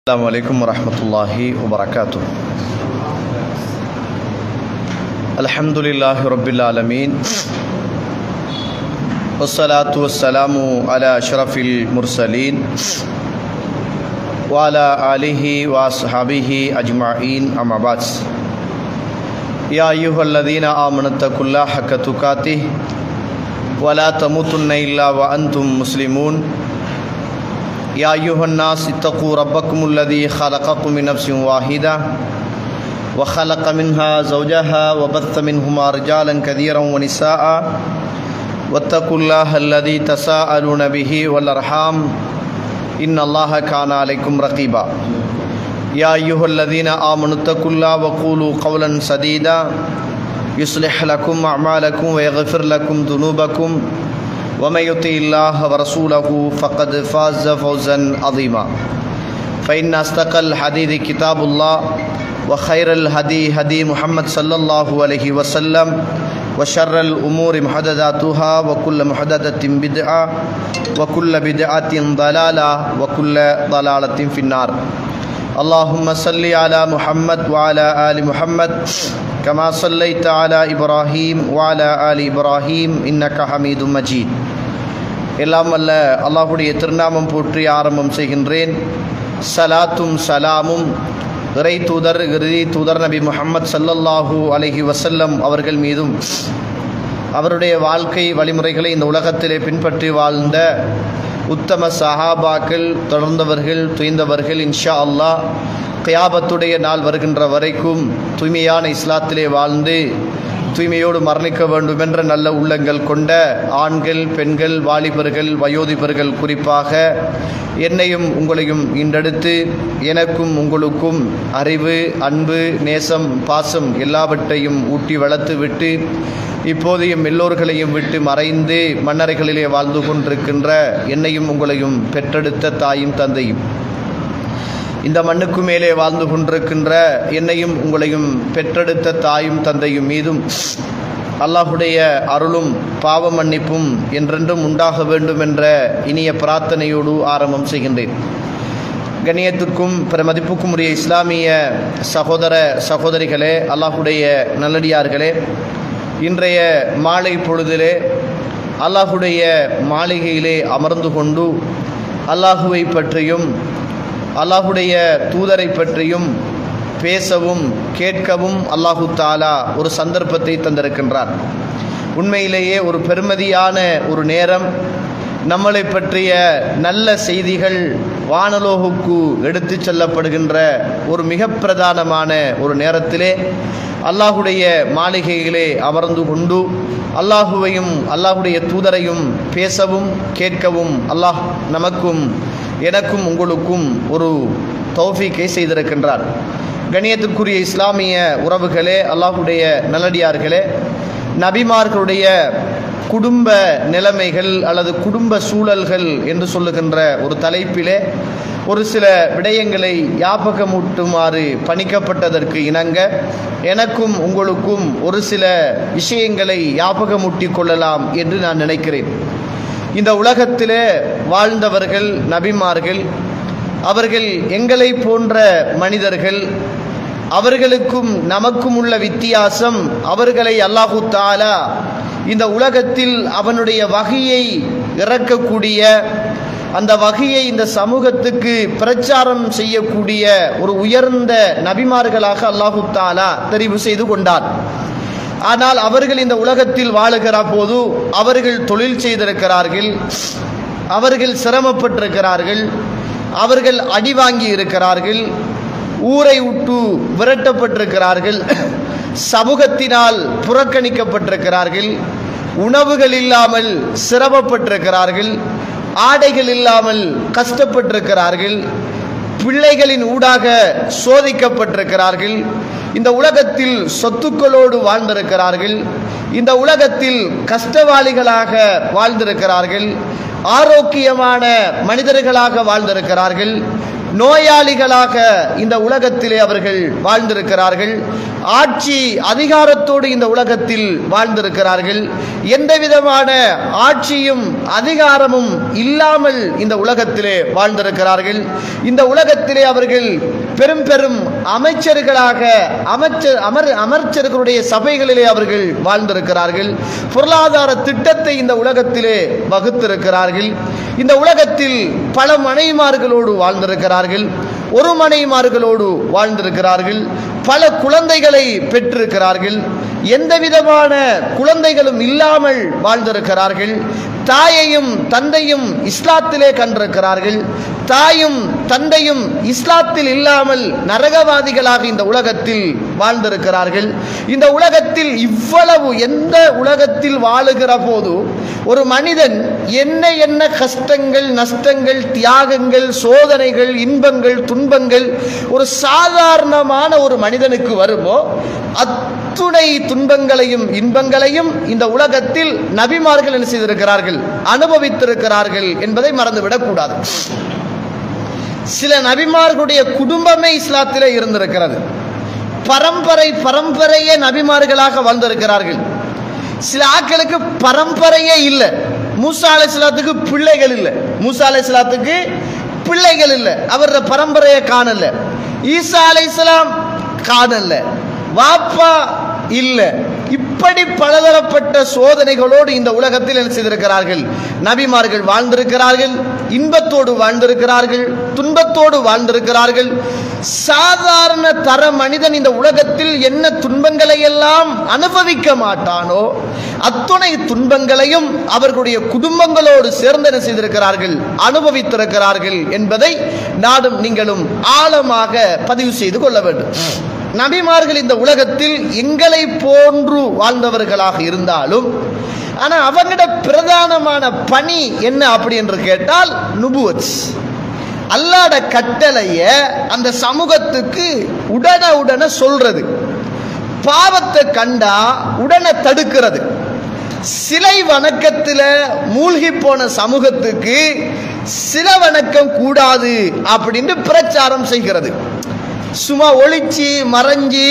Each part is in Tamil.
السلام عليكم ورحمة الله وبركاته الحمد لله رب العالمين والصلاة والسلام على أشرف المرسلين وعلى آله وأصحابه أجمعين أما بعد يا أيها الذين آمنوا اتقوا الله حق تقاته ولا تموتن إلا وأنتم مسلمون يا أيها الناس اتقوا ربكم الذي خلقكم من نفس واحدة وخلق منها زوجها وبث منهما رجالا كثيرا ونساء واتقوا الله الذي تساءلون به والأرحام إن الله كان عليكم رقيبا يا أيها الذين آمنوا اتقوا الله وقولوا قولا سديدا يصلح لكم أعمالكم ويغفر لكم ذنوبكم ومن يطع الله ورسوله فقد فاز فوزا عظيما فإن أصدق الحديث كتاب الله وخير الهدي هدي محمد صلى الله عليه وسلم وشر الأمور محدثاتها وكل محدثة بدعة وكل بدعة ضلالة وكل ضلالة في النار اللهم صل على محمد وعلى آل محمد كما صليت على إبراهيم وعلى آل إبراهيم إنك حميد مجيد எல்லாம் அல்ல அல்லாஹுடைய திருநாமம் போற்றி ஆரம்பம் செய்கின்றேன் சலாத்தும் சலாமும் இறை தூதர் இறுதி தூதர் நபி முகமது சல்லல்லாஹூ அலஹி வசல்லம் அவர்கள் மீதும் அவருடைய வாழ்க்கை வழிமுறைகளை இந்த உலகத்திலே பின்பற்றி வாழ்ந்த உத்தம சஹாபாக்கள் தொடர்ந்தவர்கள் துய்ந்தவர்கள் இன்ஷா அல்லாஹ் கியாபத்துடைய நாள் வருகின்ற வரைக்கும் தூய்மையான இஸ்லாத்திலே வாழ்ந்து தூய்மையோடு மரணிக்க வேண்டும் என்ற நல்ல உள்ளங்கள் கொண்ட ஆண்கள் பெண்கள் வாலிபர்கள் வயோதிபர்கள் குறிப்பாக என்னையும் உங்களையும் இன்றெடுத்து எனக்கும் உங்களுக்கும் அறிவு அன்பு நேசம் பாசம் எல்லாவற்றையும் ஊட்டி வளர்த்து விட்டு இப்போதையும் எல்லோர்களையும் விட்டு மறைந்து மன்னரைகளிலே வாழ்ந்து கொண்டிருக்கின்ற என்னையும் உங்களையும் பெற்றெடுத்த தாயும் தந்தையும் இந்த மண்ணுக்கு மேலே வாழ்ந்து கொண்டிருக்கின்ற என்னையும் உங்களையும் பெற்றெடுத்த தாயும் தந்தையும் மீதும் அல்லாஹுடைய அருளும் பாவ மன்னிப்பும் என்றென்றும் உண்டாக வேண்டும் என்ற இனிய பிரார்த்தனையோடு ஆரம்பம் செய்கின்றேன் கண்ணியத்துக்கும் பிரமதிப்புக்கும் உரிய இஸ்லாமிய சகோதர சகோதரிகளே அல்லாஹுடைய நல்லடியார்களே இன்றைய மாலை பொழுதிலே அல்லாஹுடைய மாளிகையிலே அமர்ந்து கொண்டு அல்லாஹுவை பற்றியும் அல்லாஹுடைய தூதரை பற்றியும் பேசவும் கேட்கவும் அல்லாஹு தாலா ஒரு சந்தர்ப்பத்தை தந்திருக்கின்றார் உண்மையிலேயே ஒரு பெருமதியான ஒரு நேரம் நம்மளை பற்றிய நல்ல செய்திகள் வானலோகுக்கு எடுத்து செல்லப்படுகின்ற ஒரு மிக பிரதானமான ஒரு நேரத்திலே அல்லாஹுடைய மாளிகையிலே அமர்ந்து கொண்டு அல்லாஹுவையும் அல்லாஹுடைய தூதரையும் பேசவும் கேட்கவும் அல்லாஹ் நமக்கும் எனக்கும் உங்களுக்கும் ஒரு தௌஃபீக்கை செய்திருக்கின்றார் கணியத்துக்குரிய இஸ்லாமிய உறவுகளே அல்லாஹுடைய நல்லடியார்களே நபிமார்களுடைய குடும்ப நிலைமைகள் அல்லது குடும்ப சூழல்கள் என்று சொல்லுகின்ற ஒரு தலைப்பிலே ஒரு சில விடயங்களை ஞாபகமூட்டுமாறு பணிக்கப்பட்டதற்கு இணங்க எனக்கும் உங்களுக்கும் ஒரு சில விஷயங்களை ஞாபகமூட்டி கொள்ளலாம் என்று நான் நினைக்கிறேன் இந்த உலகத்திலே வாழ்ந்தவர்கள் நபிமார்கள் அவர்கள் எங்களை போன்ற மனிதர்கள் அவர்களுக்கும் நமக்கும் உள்ள வித்தியாசம் அவர்களை அல்லாஹு தாலா இந்த உலகத்தில் அவனுடைய வகையை இறக்கக்கூடிய அந்த வகையை இந்த சமூகத்துக்கு பிரச்சாரம் செய்யக்கூடிய ஒரு உயர்ந்த நபிமார்களாக அல்லாஹு தாலா தெரிவு செய்து கொண்டார் ஆனால் அவர்கள் இந்த உலகத்தில் வாழுகிற போது அவர்கள் தொழில் செய்திருக்கிறார்கள் அவர்கள் சிரமப்பட்டிருக்கிறார்கள் அவர்கள் அடி வாங்கி இருக்கிறார்கள் ஊரை விட்டு விரட்டப்பட்டிருக்கிறார்கள் சமூகத்தினால் புறக்கணிக்கப்பட்டிருக்கிறார்கள் உணவுகள் இல்லாமல் சிரமப்பட்டிருக்கிறார்கள் ஆடைகள் இல்லாமல் கஷ்டப்பட்டிருக்கிறார்கள் பிள்ளைகளின் ஊடாக சோதிக்கப்பட்டிருக்கிறார்கள் இந்த உலகத்தில் சொத்துக்களோடு வாழ்ந்திருக்கிறார்கள் இந்த உலகத்தில் கஷ்டவாளிகளாக வாழ்ந்திருக்கிறார்கள் ஆரோக்கியமான மனிதர்களாக வாழ்ந்திருக்கிறார்கள் நோயாளிகளாக இந்த உலகத்திலே அவர்கள் வாழ்ந்திருக்கிறார்கள் ஆட்சி அதிகாரத்தோடு இந்த உலகத்தில் வாழ்ந்திருக்கிறார்கள் எந்த விதமான ஆட்சியும் அதிகாரமும் இல்லாமல் இந்த உலகத்திலே வாழ்ந்திருக்கிறார்கள் இந்த உலகத்திலே அவர்கள் பெரும் பெரும் அமைச்சர்களாக அமைச்சர் அமர் அமைச்சர்களுடைய சபைகளிலே அவர்கள் வாழ்ந்திருக்கிறார்கள் பொருளாதார திட்டத்தை இந்த உலகத்திலே வகுத்திருக்கிறார்கள் இந்த உலகத்தில் பல மனைவிமார்களோடு வாழ்ந்திருக்கிறார்கள் ஒரு மனைவிமார்களோடு வாழ்ந்திருக்கிறார்கள் பல குழந்தைகளை பெற்றிருக்கிறார்கள் எந்த விதமான குழந்தைகளும் இல்லாமல் வாழ்ந்திருக்கிறார்கள் தாயையும் தந்தையும் இஸ்லாத்திலே கண்டிருக்கிறார்கள் தாயும் தந்தையும் இஸ்லாத்தில் இல்லாமல் நரகவாதிகளாக இந்த உலகத்தில் வாழ்ந்திருக்கிறார்கள் இந்த உலகத்தில் இவ்வளவு எந்த உலகத்தில் வாழுகிற போது ஒரு மனிதன் என்ன என்ன கஷ்டங்கள் நஷ்டங்கள் தியாகங்கள் சோதனைகள் இன்பங்கள் துன்பங்கள் ஒரு சாதாரணமான ஒரு மனிதனுக்கு வருமோ அத்துணை துன்பங்களையும் இன்பங்களையும் இந்த உலகத்தில் நபிமார்கள் என்ன செய்திருக்கிறார்கள் அனுபவித்திருக்கிறார்கள் என்பதை மறந்துவிடக் கூடாது சில நபிமார்களுடைய குடும்பமே இஸ்லாத்திலே இருந்திருக்கிறது பரம்பரை பரம்பரையே நபிமார்களாக வந்திருக்கிறார்கள் சில ஆட்களுக்கு பரம்பரையே இல்லை மூசா அலை இஸ்லாத்துக்கு பிள்ளைகள் இல்லை மூசா அலை இஸ்லாத்துக்கு பிள்ளைகள் இல்லை அவரோட பரம்பரையை காணல ஈசா அலை இஸ்லாம் காணல வாப்பா இல்லை இப்படி பலதரப்பட்ட சோதனைகளோடு இந்த உலகத்தில் என்ன செய்திருக்கிறார்கள் நபிமார்கள் வாழ்ந்திருக்கிறார்கள் இன்பத்தோடு வாழ்ந்திருக்கிறார்கள் துன்பத்தோடு வாழ்ந்திருக்கிறார்கள் சாதாரண தர மனிதன் இந்த உலகத்தில் என்ன துன்பங்களை எல்லாம் அனுபவிக்க மாட்டானோ அத்துணை துன்பங்களையும் அவர்களுடைய குடும்பங்களோடு சேர்ந்து என்ன செய்திருக்கிறார்கள் அனுபவித்திருக்கிறார்கள் என்பதை நாடும் நீங்களும் ஆழமாக பதிவு செய்து கொள்ள வேண்டும் நபிமார்கள் இந்த உலகத்தில் எங்களை போன்று வாழ்ந்தவர்களாக இருந்தாலும் ஆனா அவங்களோட பிரதானமான பணி என்ன அப்படி என்று கேட்டால் நுபுவத் அல்லாட கட்டளைய அந்த சமூகத்துக்கு உடனே உடனே சொல்றது பாவத்தை கண்டா உடனே தடுக்கிறது சிலை வணக்கத்தில் மூழ்கி போன சமூகத்துக்கு சில வணக்கம் கூடாது அப்படின்னு பிரச்சாரம் செய்கிறது சும்மா ஒளிச்சு மறைஞ்சி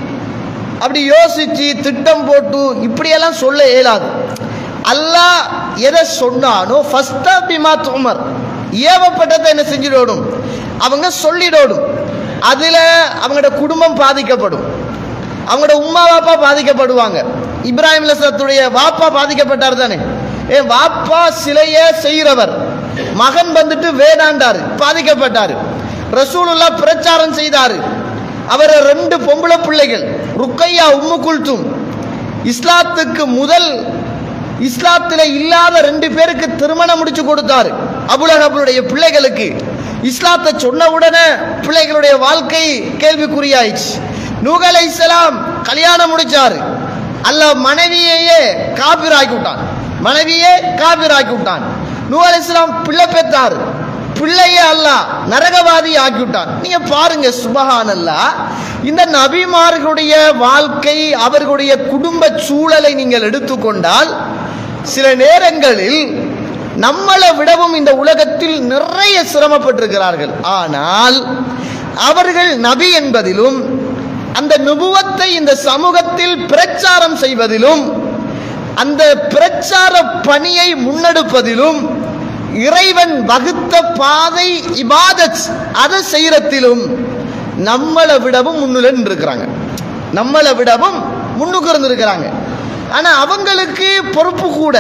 அப்படி யோசிச்சு திட்டம் போட்டு இப்படியெல்லாம் சொல்ல இயலாது அல்லாஹ் எதை சொன்னானோ ஃபஸ்டா பிமா துமர் ஏவப்பட்டதை என்ன செஞ்சிடணும் அவங்க சொல்லிடணும் அதில் அவங்களோட குடும்பம் பாதிக்கப்படும் அவங்களோட உம்மா வாப்பா பாதிக்கப்படுவாங்க இப்ராஹிம் அலிஸ்லத்துடைய வாப்பா பாதிக்கப்பட்டார் தானே ஏ வாப்பா சிலைய செய்கிறவர் மகன் வந்துட்டு வேணாண்டாரு பாதிக்கப்பட்டாரு ரசூலுல்லா பிரச்சாரம் செய்தாரு அவர் ரெண்டு பொம்பளை பிள்ளைகள் ருக்கையா உம்மு குல்தும் இஸ்லாத்துக்கு முதல் இஸ்லாத்தில் இல்லாத ரெண்டு பேருக்கு திருமணம் முடிச்சு கொடுத்தாரு அபுலகபுடைய பிள்ளைகளுக்கு இஸ்லாத்தை சொன்ன உடனே பிள்ளைகளுடைய வாழ்க்கை கேள்விக்குறியாயிடுச்சு நூக அலைஹிஸ்ஸலாம் கல்யாணம் முடிச்சாரு அல்லாஹ் மனைவியையே காபிராக்கி விட்டான் மனைவியே காபிராக்கி விட்டான் நூ அலைஹிஸ்ஸலாம் பிள்ளை பெற்றாரு பிள்ளையே அல்லாஹ் நரகவாதி ஆக்கி விட்டான் நீங்க பாருங்க சுபஹான் அல்லாஹ் இந்த நபிமார்களுடைய வாழ்க்கை அவர்களுடைய குடும்ப சூழலை நீங்கள் எடுத்துக்கொண்டால் சில நேரங்களில் நம்மளை விடவும் இந்த உலகத்தில் நிறைய சிரமப்பட்டிருக்கிறார்கள் ஆனால் அவர்கள் நபி என்பதிலும் அந்த நுபுவத்தை இந்த சமூகத்தில் பிரச்சாரம் செய்வதிலும் அந்த பிரச்சார பணியை முன்னெடுப்பதிலும் இறைவன் வகுத்த பாதை இபாதத் அதை செய்யறதிலும் நம்மளை விடவும் முன்னிலை இருக்கிறாங்க நம்மளை விடவும் முன்னுக்கு இருந்திருக்கிறாங்க ஆனா அவங்களுக்கு பொறுப்பு கூட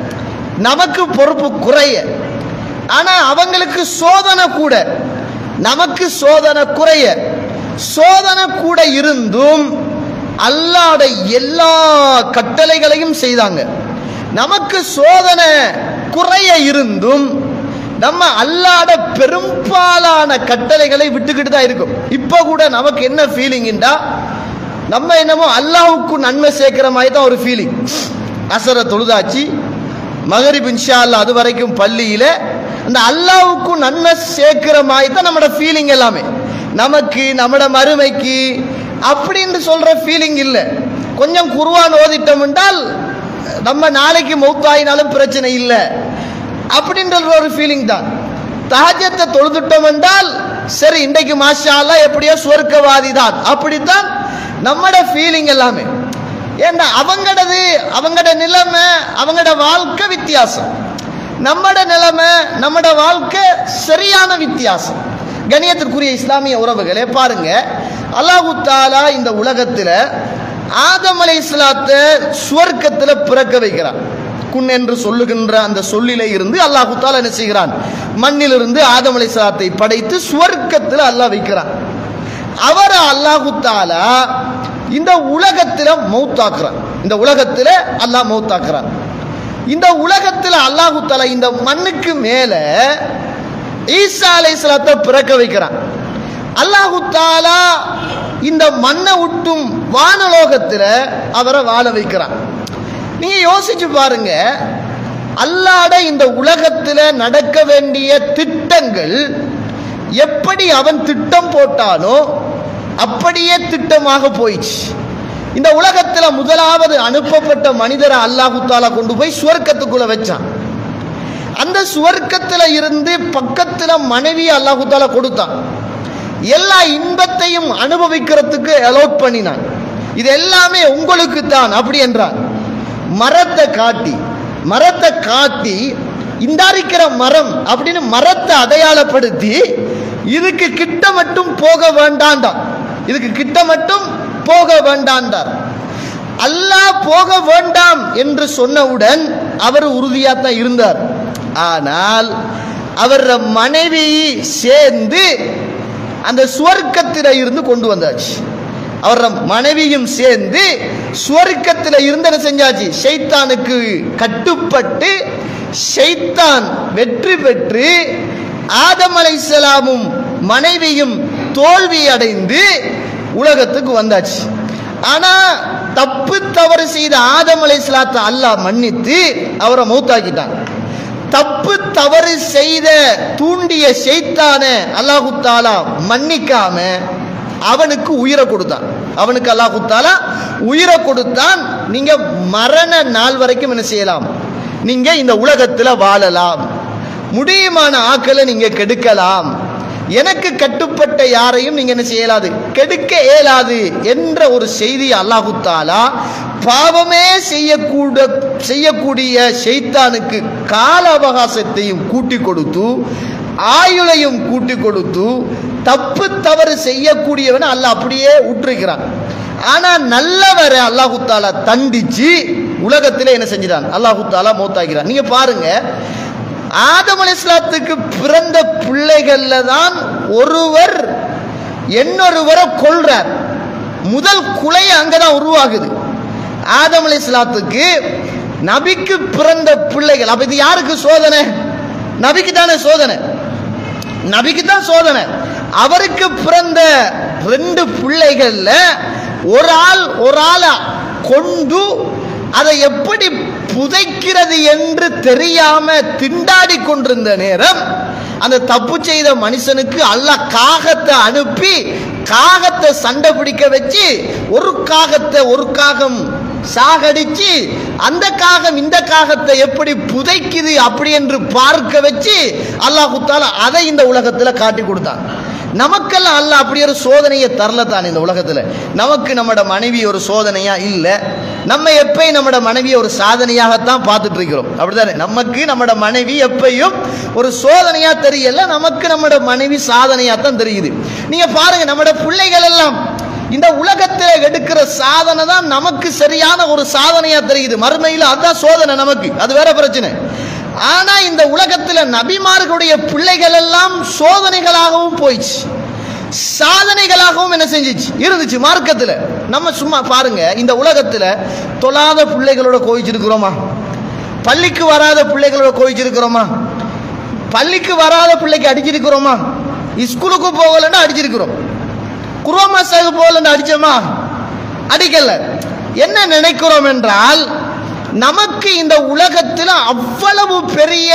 நமக்கு பொறுப்பு குறைய ஆனா அவங்களுக்கு சோதனை கூட நமக்கு சோதனை குறைய சோதனை கூட இருந்தும் அல்லாட எல்லா கட்டளைகளையும் செய்தாங்க நமக்கு சோதனை குறைய இருந்தும் நம்ம அல்லாட பெரும்பாலான கட்டளைகளை விட்டுக்கிட்டு தான் இருக்கும் இப்போ கூட நமக்கு என்ன ஃபீலிங்டா நம்ம என்னமோ அல்லாஹ்வுக்கு நன்மை சேர்க்கிற மாதிரி தான் ஒரு ஃபீலிங் அசர தொழுதாச்சு மகரிப் இன்ஷா அல்லாஹ் அது வரைக்கும் பள்ளியில அந்த அல்லாஹ்வுக்கும் நன்மை சேர்க்கிற மாதிரி தான் நம்மளோட ஃபீலிங் எல்லாமே நமக்கு நம்மட மறுமைக்கு அப்படின்னு சொல்ற ஃபீலிங் இல்லை கொஞ்சம் குருவான் ஓதிட்டோம் என்றால் நம்ம நாளைக்கு மௌத்தாயினாலும் பிரச்சனை இல்லை அப்படின்ற ஒரு ஃபீலிங் தான் தஹஜத்தை தொழுதுட்டோம் என்றால் சரி இன்றைக்கு மாஷா அல்லாஹ் எப்படியோ சுவர்க்கவாதி தான் அப்படித்தான் நம்மட ஃபீலிங் எல்லாமே ஏன்னா அவங்களது அவங்களோட நிலைமை அவங்களோட வாழ்க்கை வித்தியாசம் நம்மட நிலைமை நம்மட வாழ்க்கை சரியான வித்தியாசம் கணியத்திற்குரிய இஸ்லாமிய உறவுகளே பாருங்க அல்லாஹு தாலா இந்த உலகத்தில் ஆதம் அலை இஸ்லாத்தை சுவர்க்கத்தில் பிறக்க வைக்கிறான் குன் என்று சொல்லுகின்ற அந்த சொல்லிலே இருந்து அல்லாஹு தாலா என்ன செய்கிறான் மண்ணிலிருந்து ஆதம் அலை இஸ்லாத்தை படைத்து சுவர்க்கத்தில் அல்லாஹ் வைக்கிறான் அவரை அல்லாஹு தாலா இந்த உலகத்தில் மௌத்தாக்குறான் இந்த உலகத்தில் அல்லாஹ் மௌத்தாக்குறான் இந்த உலகத்தில் அல்லாஹு தாலா இந்த மண்ணுக்கு மேல ஈசா அலைஹிஸ்ஸலாத்தை பிறக்க வைக்கிறான் அல்லாஹு தாலா இந்த மண்ணை விட்டும் வானலோகத்தில் அவரை வாழ வைக்கிறான் நீங்க யோசிச்சு பாருங்க அல்லாட இந்த உலகத்தில் நடக்க வேண்டிய திட்டங்கள் எப்படி அவன் திட்டம் போட்டானோ அப்படியே திட்டமாக போயிடுச்சு இந்த உலகத்தில் முதலாவது அனுப்பப்பட்ட மனிதரை அல்லாஹு தாலா கொண்டு போய் சுவர்க்கத்துக்குள்ள வச்சான் அந்த சுவர்க்கத்தில் இருந்து பக்கத்தில் மனைவி அல்லாஹு தாலா கொடுத்தான் எல்லா இன்பத்தையும் அனுபவிக்கிறதுக்கு அலோட் பண்ணினான் இது எல்லாமே உங்களுக்கு தான் அப்படி என்றான் மரத்தை காட்டி மரத்தை காட்டி இந்தாரிக்கிற மரம் அப்படின்னு மரத்தை அடையாளப்படுத்தி இதுக்கு கிட்ட மட்டும் போக வேண்டாண்டான் இதுக்கு கிட்ட மட்டும் போக வேண்டாண்டார் அல்லாஹ் போக வேண்டாம் என்று சொன்னவுடன் அவர் உறுதியாக தான் இருந்தார் ஆனால் அவர் மனைவி சேர்ந்து அந்த சுவர்க்கத்தில இருந்து கொண்டு வந்தாச்சு அவர் மனைவியும் சேர்ந்து சுவர்க்கத்தில் இருந்து என்ன செஞ்சாச்சு ஷைத்தானுக்கு கட்டுப்பட்டு ஷைத்தான் வெற்றி பெற்று ஆதம் அலைசலாமும் மனைவியும் தோல்வி அடைந்து உலகத்துக்கு வந்தாச்சு ஆனா தப்பு தவறு செய்த ஆதம் அலைசலாத்தை அல்லாஹ் மன்னித்து அவரை மௌத்தாக்கிட்டான் தப்பு தவறு செய்த தூண்டிய ஷைத்தான அல்லாஹு தாலா மன்னிக்காம அவனுக்கு உயிரை கொடுத்தான் அவனுக்கு அல்லாஹு தாலா உயிரை கொடுத்தான் நீங்க மரண நாள் வரைக்கும் என்ன செய்யலாம் நீங்க இந்த உலகத்துல வாழலாம் முடியுமான ஆக்களை நீங்க கெடுக்கலாம் எனக்கு கட்டுப்பட்ட யாரையும் நீங்க என்ன செய்யலாது கெடுக்க இயலாது என்ற ஒரு செய்தி அல்லாஹு தாலா பாவமே செய்யக்கூட செய்யக்கூடிய ஷைத்தானுக்கு கால அவகாசத்தையும் கூட்டி கொடுத்து ஆயுளையும் கூட்டி கொடுத்து தப்பு தவறு செய்யக்கூடியவனை அல்லாஹ் அப்படியே விட்டுருக்கிறான் ஆனா நல்லவரை அல்லாஹு தாலா தண்டிச்சு உலகத்தில் என்ன செஞ்சிடான் அல்லாஹு தாலா மௌத்தாகிறான் நீங்க பாருங்க ஆதம் அலிஸ்லாத்துக்கு பிறந்த பிள்ளைகள்ல தான் ஒருவர் இன்னொருவரை கொள்றார் முதல் குலை அங்கதான் உருவாகுது ஆதம் அலிஸ்லாத்துக்கு நபிக்கு பிறந்த பிள்ளைகள் அப்ப இது யாருக்கு சோதனை நபிக்கு தானே சோதனை நபிக்கு தான் சோதனை அவருக்கு பிறந்த ரெண்டு பிள்ளைகள்ல ஒரு ஆள் ஒரு ஆளை கொண்டு அதை எப்படி புதைக்கிறது என்று தெரியாம திண்டாடி கொண்டிருந்த நேரம் அந்த தப்பு செய்த மனுஷனுக்கு அல்லாஹ் காகத்தை அனுப்பி காகத்தை சண்டை பிடிக்க வச்சு ஒரு காகத்தை ஒரு காகம் சாகடிச்சு அந்த காகம் இந்த காகத்தை எப்படி புதைக்குது அப்படி என்று பார்க்க வச்சு அல்லாஹு தாலா அதை இந்த உலகத்தில் காட்டி கொடுத்தான் நமக்கெல்லாம் அல்ல அப்படி ஒரு சோதனையை தரல தான் இந்த உலகத்தில் நமக்கு நம்மட மனைவி ஒரு சோதனையா இல்லை நம்ம எப்பயும் நம்மட மனைவியை ஒரு சாதனையாகத்தான் பார்த்துட்டு இருக்கிறோம் அப்படிதானே நமக்கு நம்மட மனைவி எப்பயும் ஒரு சோதனையா தெரியல நமக்கு நம்மட மனைவி சாதனையா தான் தெரியுது நீங்க பாருங்க நம்மட பிள்ளைகள் எல்லாம் இந்த உலகத்தில் எடுக்கிற சாதனை தான் நமக்கு சரியான ஒரு சாதனையா தெரியுது மறுமையில் அதுதான் சோதனை நமக்கு அது வேற பிரச்சனை ஆனா இந்த உலகத்தில் நபிமார்களுடைய பிள்ளைகள் எல்லாம் சோதனைகளாகவும் போயிடுச்சு சாதனைகளாகவும் என்ன செஞ்சிச்சு இருந்துச்சு மார்க்கத்தில் நம்ம சும்மா பாருங்க இந்த உலகத்தில் தொழாத பிள்ளைகளோட கோவிச்சிருக்கிறோமா பள்ளிக்கு வராத பிள்ளைகளோட கோவிச்சிருக்கிறோமா பள்ளிக்கு வராத பிள்ளைக்கு அடிச்சிருக்கிறோமா ஸ்கூலுக்கு போகலன்னா அடிச்சிருக்கிறோம் குரோமா சாகு போகலன்னு அடிச்சோமா அடிக்கல என்ன நினைக்கிறோம் என்றால் நமக்கு இந்த உலகத்தில் அவ்வளவு பெரிய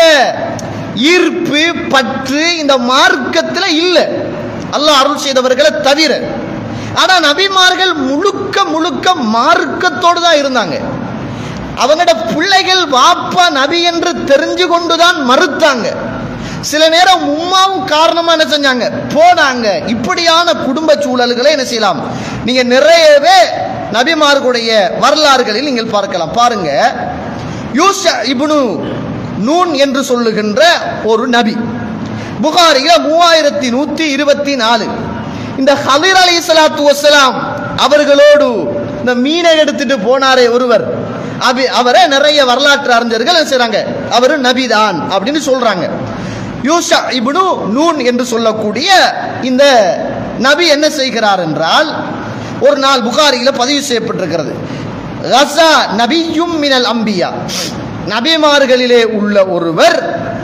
ஈர்ப்பு பற்று இந்த மார்க்கத்தில் இல்லை அல்லாஹ் அருள் செய்தவர்களை தவிர ஆனா நபிமார்கள் முழுக்க முழுக்க மார்க்கத்தோடு தான் இருந்தாங்க அவங்களோட பிள்ளைகள் வாப்பா நபி என்று தெரிஞ்சு கொண்டுதான் மறுத்தாங்க சில நேரம் உம்மாவும் காரணமா என்ன செஞ்சாங்க போனாங்க இப்படியான குடும்ப சூழல்களை என்ன செய்யலாம் நீங்க நிறையவே நபிமார்களுடைய வரலாறுகளில் நீங்கள் பார்க்கலாம் பாருங்க யூஷா இப்னு நூன் என்று சொல்லுகின்ற ஒரு நபி புகாரில மூவாயிரத்தி நூத்தி இருபத்தி நாலு இந்த ஹலிர் அலி சலாத்து வசலாம் அவர்களோடு இந்த மீனை எடுத்துட்டு போனாரே ஒருவர் அபி அவரை நிறைய வரலாற்று அறிஞர்கள் என்ன செய்றாங்க அவர் நபிதான் அப்படின்னு சொல்றாங்க யூஷா இப்னு நூன் என்று சொல்லக்கூடிய இந்த நபி என்ன செய்கிறார் என்றால் ஒரு நாள் புகாரியில பதிவு செய்யப்பட்டிருக்கிறது கசா நபியும் மினல் அம்பியா நபிமார்களிலே உள்ள ஒருவர்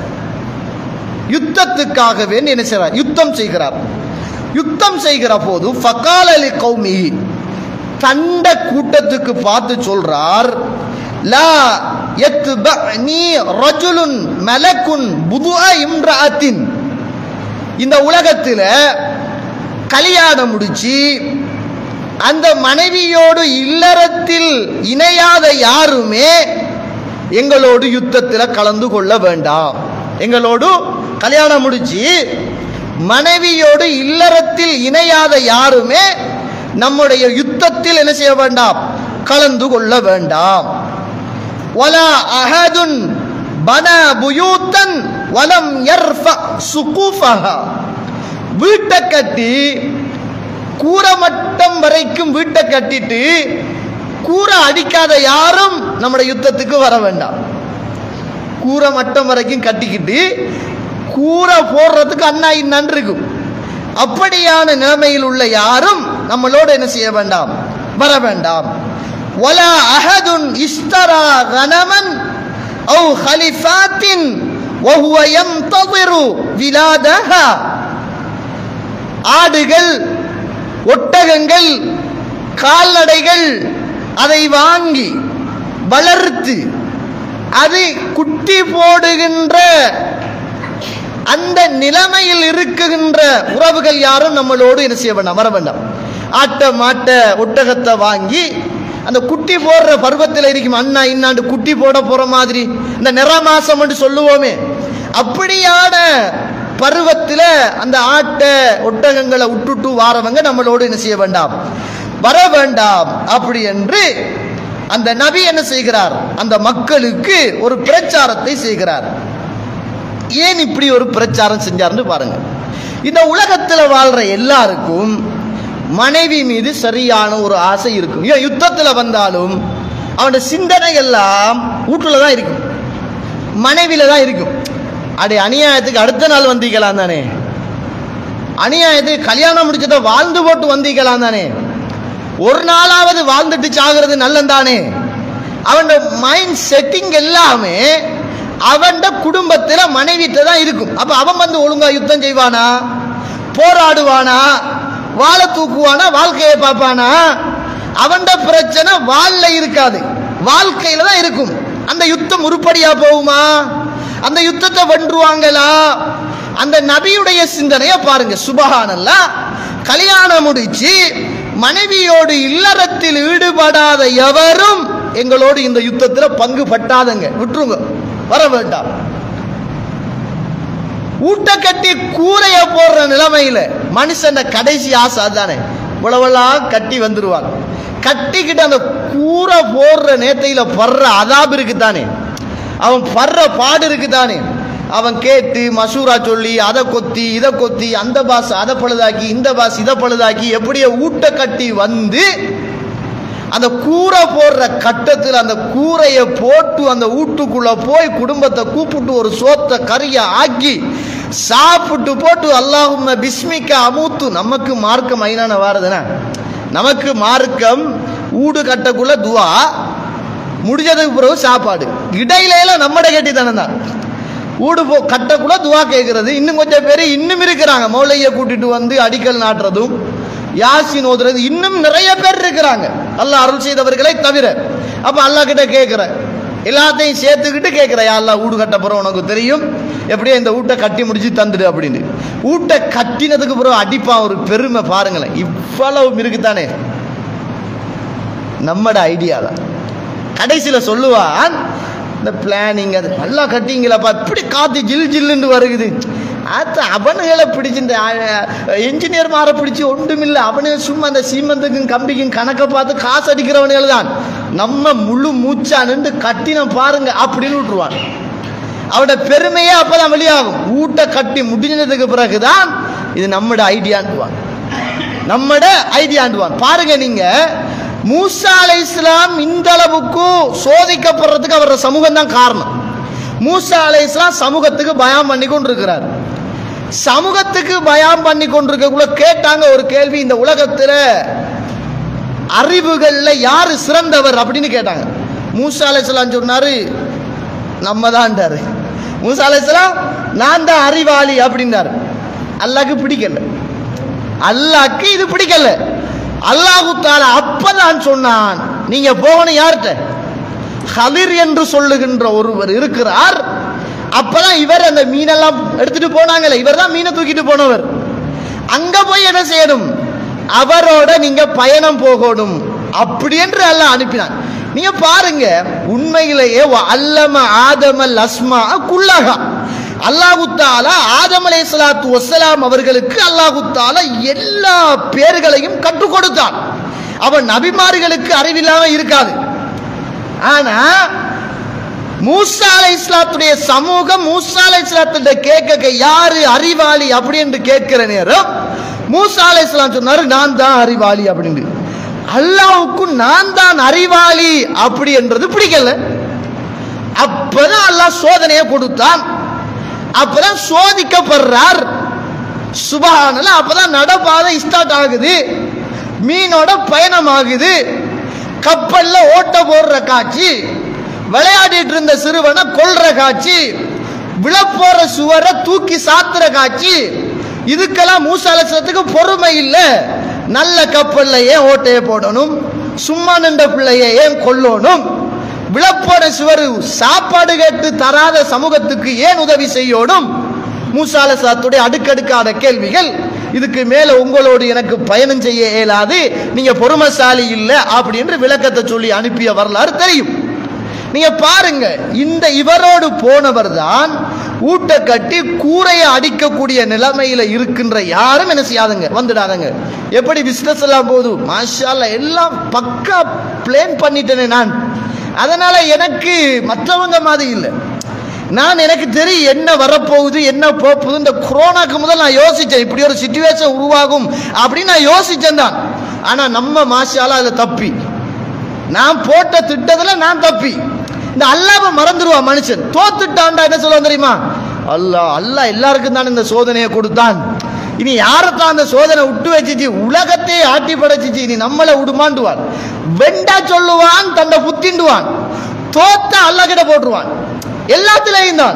யுத்தத்துக்காக வேண்டி என்ன செய்கிறார் யுத்தம் செய்கிறார் யுத்தம் செய்கிற போது ஃபகால் அலி கௌமி தண்ட கூட்டத்துக்கு பார்த்து சொல்றார் லா யத்பஅனி ரஜுலுன் மலக்குன் புதுஅ இம்ரஅத்தின் இந்த உலகத்துல கல்யாணம் முடிச்சு அந்த மனைவியோடு இல்லறத்தில் இணையாத யாருமே எங்களோடு யுத்தத்தில் கலந்து கொள்ள வேண்டாம் எங்களோடு கல்யாணம் முடிச்சு மனைவியோடு இல்லறத்தில் இணையாத யாருமே நம்முடைய யுத்தத்தில் என்ன செய்ய வேண்டாம் கலந்து கொள்ள வேண்டாம் வலா அஹதுன் பன புயூத்தன் வலம் யர்ஃப சுகூஃபஹா வீட்டை கட்டி கூரை மட்டம் வரைக்கும் வீட்டை கட்டிட்டு கூரை அடிக்காத யாரும் நம்முடைய யுத்தத்துக்கு வர வேண்டாம் கூரை மட்டம் வரைக்கும் கட்டிக்கிட்டு கூரை போடுறதுக்கு அண்ணா இன்னான் இருக்கும் அப்படியான நிலைமையில் உள்ள யாரும் நம்மளோட என்ன செய்ய வேண்டாம் வர வேண்டாம் வலா அஹதுன் இஸ்தரா கனமன் أو خليفات وهو ينتظر ولادها ஆடுகள் ஒட்டகங்கள் கால்நடைகள் அதை வாங்கி வளர்த்து அது குட்டி போடுகின்ற அந்த நிலைமையில் இருக்குகின்ற உறவுகள் யாரும் நம்மளோடு என்ன செய்ய வேண்டாம் வர வேண்டாம் ஆட்ட மாட்ட ஒட்டகத்தை வாங்கி அந்த குட்டி போடுற பருவத்தில் இருக்கும் அண்ணா இன்னாண்டு குட்டி போட போற மாதிரி இந்த நிறமாசம் என்று சொல்லுவோமே அப்படியான பருவத்தில் அந்த ஆட்டை ஒட்டகங்களை விட்டுட்டு வாரவங்க நம்மளோடு என்ன செய்ய வேண்டாம் வர வேண்டாம் அப்படி என்று அந்த நபி என்ன செய்கிறார் அந்த மக்களுக்கு ஒரு பிரச்சாரத்தை செய்கிறார் ஏன் இப்படி ஒரு பிரச்சாரம் செஞ்சார்னு பாருங்க இந்த உலகத்தில் வாழ்ற எல்லாருக்கும் மனைவி மீது சரியான ஒரு ஆசை இருக்கும் ஏன் யுத்தத்தில் வந்தாலும் அவனோட சிந்தனை எல்லாம் வீட்டுல தான் இருக்கும் மனைவியில தான் இருக்கும் அடே அநியாயத்துக்கு அடுத்த நாள் வந்திக்கலாம் தானே அநியாயத்துக்கு கல்யாணம் முடிச்சத வாழ்ந்து போட்டு வந்திக்கலாம் தானே ஒரு நாளாவது வாழ்ந்துட்டு சாகிறது நல்லந்தானே அவன் மைண்ட் செட்டிங் எல்லாமே அவன் குடும்பத்தில் மனைவிட்ட தான் இருக்கும் அப்ப அவன் வந்து ஒழுங்கா யுத்தம் செய்வானா போராடுவானா வாழை தூக்குவானா வாழ்க்கையை பார்ப்பானா அவன் பிரச்சனை வாள்ல இருக்காது வாழ்க்கையில தான் இருக்கும் அந்த யுத்தம் உருப்படியா போகுமா அந்த யுத்தத்தை வென்றுவாங்களா அந்த நபியுடைய சிந்தனையை பாருங்க சுபஹானல்லா கல்யாணம் முடிச்சு மனைவியோடு இல்லறத்தில் ஈடுபடாத எவரும் எங்களோடு இந்த யுத்தத்தில் பங்கு பட்டாதங்க விட்டுருங்க வர வேண்டாம் ஊட்ட கட்டி கூரைய போடுற நிலைமையில மனுஷன் கடைசி ஆசை அதுதானே உழவெல்லாம் கட்டி வந்துருவாங்க கட்டிக்கிட்டு அந்த கூரை போடுற நேத்தையில படுற அதாபு இருக்குதானே அவன் படுற பாடு இருக்குதானே அவன் கேட்டு மசூரா சொல்லி அதை கொத்தி இதை கொத்தி அந்த பாஸ் அதை பழுதாக்கி இந்த பாஸ் இதை பழுதாக்கி எப்படியோ ஊட்ட கட்டி வந்து அந்த கூரை போடுற கட்டத்தில் அந்த கூரையை போட்டு அந்த வீட்டுக்குள்ள போய் குடும்பத்தை கூப்பிட்டு ஒரு சோத்தை கறிய ஆக்கி சாப்பிட்டு போட்டு அல்லாஹும் பிஸ்மிக்க அமுத்து நமக்கு மார்க்கம் ஐநான வாரதுனா நமக்கு மார்க்கம் ஊடு கட்டக்குள்ள துவா முடிஞ்சதுக்கு பிறகு சாப்பாடு இடையில எல்லாம் நம்மட கட்டி தானே தான் ஊடு போ கட்டக்குள்ள துவா கேட்கறது இன்னும் கொஞ்சம் பேர் இன்னும் இருக்கிறாங்க மௌலையை கூட்டிட்டு வந்து அடிக்கல் நாட்டுறதும் யாசின் ஓதுறது இன்னும் நிறைய பேர் இருக்கிறாங்க அல்லாஹ் அருள் செய்தவர்களை தவிர அப்ப அல்லாஹ் கிட்ட கேட்கிற எல்லாத்தையும் சேர்த்துக்கிட்டு கேட்கிற யா அல்லாஹ் வீடு கட்ட போறோம் உனக்கு தெரியும் எப்படியோ இந்த வீட்டை கட்டி முடிச்சு தந்துடு அப்படின்னு வீட்டை கட்டினதுக்கு பிறகு அடிப்பான் ஒரு பெருமை பாருங்களேன் இவ்வளவு இருக்குதானே நம்மட ஐடியா தான் கடைசியில் சொல்லுவான் இந்த பிளானிங் அது நல்லா கட்டிங்களாப்பா இப்படி காத்து ஜில் ஜில்லுன்னு வருகுது அது அவனுகளை பிடிச்சி இந்த என்ஜினியர் மாற பிடிச்சி ஒன்றுமில்லை அவனுங்க சும்மா அந்த சீமந்துக்கும் கம்பிக்கும் கணக்கை பார்த்து காசு அடிக்கிறவனுகள் தான் நம்ம முழு மூச்சா நின்று கட்டினம் பாருங்க அப்படின்னு விட்டுருவான் அவட பெருமையே அப்பதான் வெளியாகும் ஊட்ட கட்டி முடிஞ்சதுக்கு பிறகுதான் இது நம்மட ஐடியாண்டுவான் நம்மட ஐடியாண்டுவான் பாருங்க நீங்க மூசா அலை இஸ்லாம் இந்த அளவுக்கு சோதிக்கப்படுறதுக்கு அவரோட சமூகம் தான் காரணம் மூசா அலை இஸ்லாம் சமூகத்துக்கு பயம் பண்ணி கொண்டிருக்கிறார் சமூகத்துக்கு பயம் பண்ணி கொண்டிருக்கக்குள்ள கேட்டாங்க ஒரு கேள்வி இந்த உலகத்துல அறிவுகள்ல யாரு சிறந்தவர் அப்படின்னு கேட்டாங்க மூசா அலை இஸ்லாம் சொன்னாரு நம்ம தான்டாரு மூசா அலை இஸ்லாம் நான் தான் அறிவாளி அப்படின்னாரு அல்லாஹ்க்கு பிடிக்கல அல்லாஹ்க்கு இது பிடிக்கல அல்லாஹு தாலா அப்பதான் சொன்னான் நீங்க போகணும் யார்கிட்ட ஹலிர் என்று சொல்லுகின்ற ஒருவர் இருக்கிறார் அப்பதான் இவர் அந்த மீனெல்லாம் எடுத்துட்டு போனாங்கல்ல இவர் தான் மீனை தூக்கிட்டு போனவர் அங்க போய் என்ன செய்யணும் அவரோட நீங்க பயணம் போகணும் அப்படி என்று அல்லாஹ் அனுப்பினான் நீங்க பாருங்க உண்மையிலேயே வ அல்லம ஆதமல் அஸ்மா குல்லகா அல்லாஹு தாலா ஆதம் அலை சலாத்து வசலாம் அவர்களுக்கு அல்லாஹு தாலா எல்லா பேர்களையும் கற்றுக் கொடுத்தான் அவன் நபிமார்களுக்கு அறிவில்லாம இருக்காது ஆனா மூசா அலை இஸ்லாத்துடைய சமூகம் மூசா அலை இஸ்லாத்துடைய கேட்க யாரு அறிவாளி அப்படி என்று கேட்கிற நேரம் மூசா அலை இஸ்லாம் சொன்னாரு நான் தான் அறிவாளி அப்படின்னு அல்லாவுக்கு நான் தான் அறிவாளி அப்படி என்றது பிடிக்கல அப்பதான் அல்லாஹ் சோதனையை கொடுத்தான் அப்பதான் சோதிக்கப்படுறார் சுபஹானல்ல அப்பதான் நடப்பாதை ஸ்டார்ட் ஆகுது மீனோட பயணம் ஆகுது கப்பல்ல ஓட்ட போடுற காட்சி விளையாடிட்டு இருந்த சிறுவனை கொல்ற காட்சி விழப்போற சுவரை தூக்கி சாத்துற காட்சி இதுக்கெல்லாம் மூசாலசத்துக்கு பொறுமை இல்லை நல்ல கப்பல்ல ஏன் ஓட்டையை போடணும் சும்மா நின்ற பிள்ளைய ஏன் கொல்லணும் விழப்போட சுவர் சாப்பாடு கேட்டு தராத சமூகத்துக்கு ஏன் உதவி செய்யணும் மூசால சாத்துடைய அடுக்கடுக்கான கேள்விகள் இதுக்கு மேல உங்களோடு எனக்கு பயணம் செய்ய இயலாது நீங்க பொறுமைசாலி இல்லை அப்படின்னு விளக்கத்தை சொல்லி அனுப்பிய வரலாறு தெரியும் நீங்க பாருங்க இந்த இவரோடு போனவர் தான் ஊட்ட கட்டி கூரையை அடிக்கக்கூடிய நிலைமையில இருக்கின்ற யாரும் என்ன செய்யாதுங்க வந்துடாதங்க எப்படி பிசினஸ் எல்லாம் போகுது மாஷால்ல எல்லாம் பக்கா பிளேன் பண்ணிட்டேனே நான் அதனால எனக்கு மற்றவங்க மாதிரி இல்லை நான் எனக்கு தெரியும் என்ன வரப்போகுது என்ன போகுது இந்த கொரோனாக்கு முதல் நான் யோசிச்சேன் இப்படி ஒரு சுச்சுவேஷன் உருவாகும் அப்படின்னு நான் யோசிச்சேன் தான் ஆனா நம்ம மாஷாலா அதுல தப்பி நான் போட்ட திட்டத்துல நான் தப்பி இந்த அல்லாவை மறந்துடுவான் மனுஷன் தோத்துட்டான்டா என்ன சொல்லுவான் தெரியுமா அல்லாஹ் அல்லாஹ் எல்லாருக்கும் தான் இந்த சோதனையை கொடுத்தான் இனி யாரைத்தான் அந்த சோதனை விட்டு வச்சிச்சு உலகத்தையே ஆட்டி படைச்சிச்சு இனி நம்மளை விடுமாண்டுவான் வெண்டா சொல்லுவான் தன்னை புத்திண்டுவான் தோத்த அல்லாஹ் கிட்ட போட்டுருவான் எல்லாத்திலையும் தான்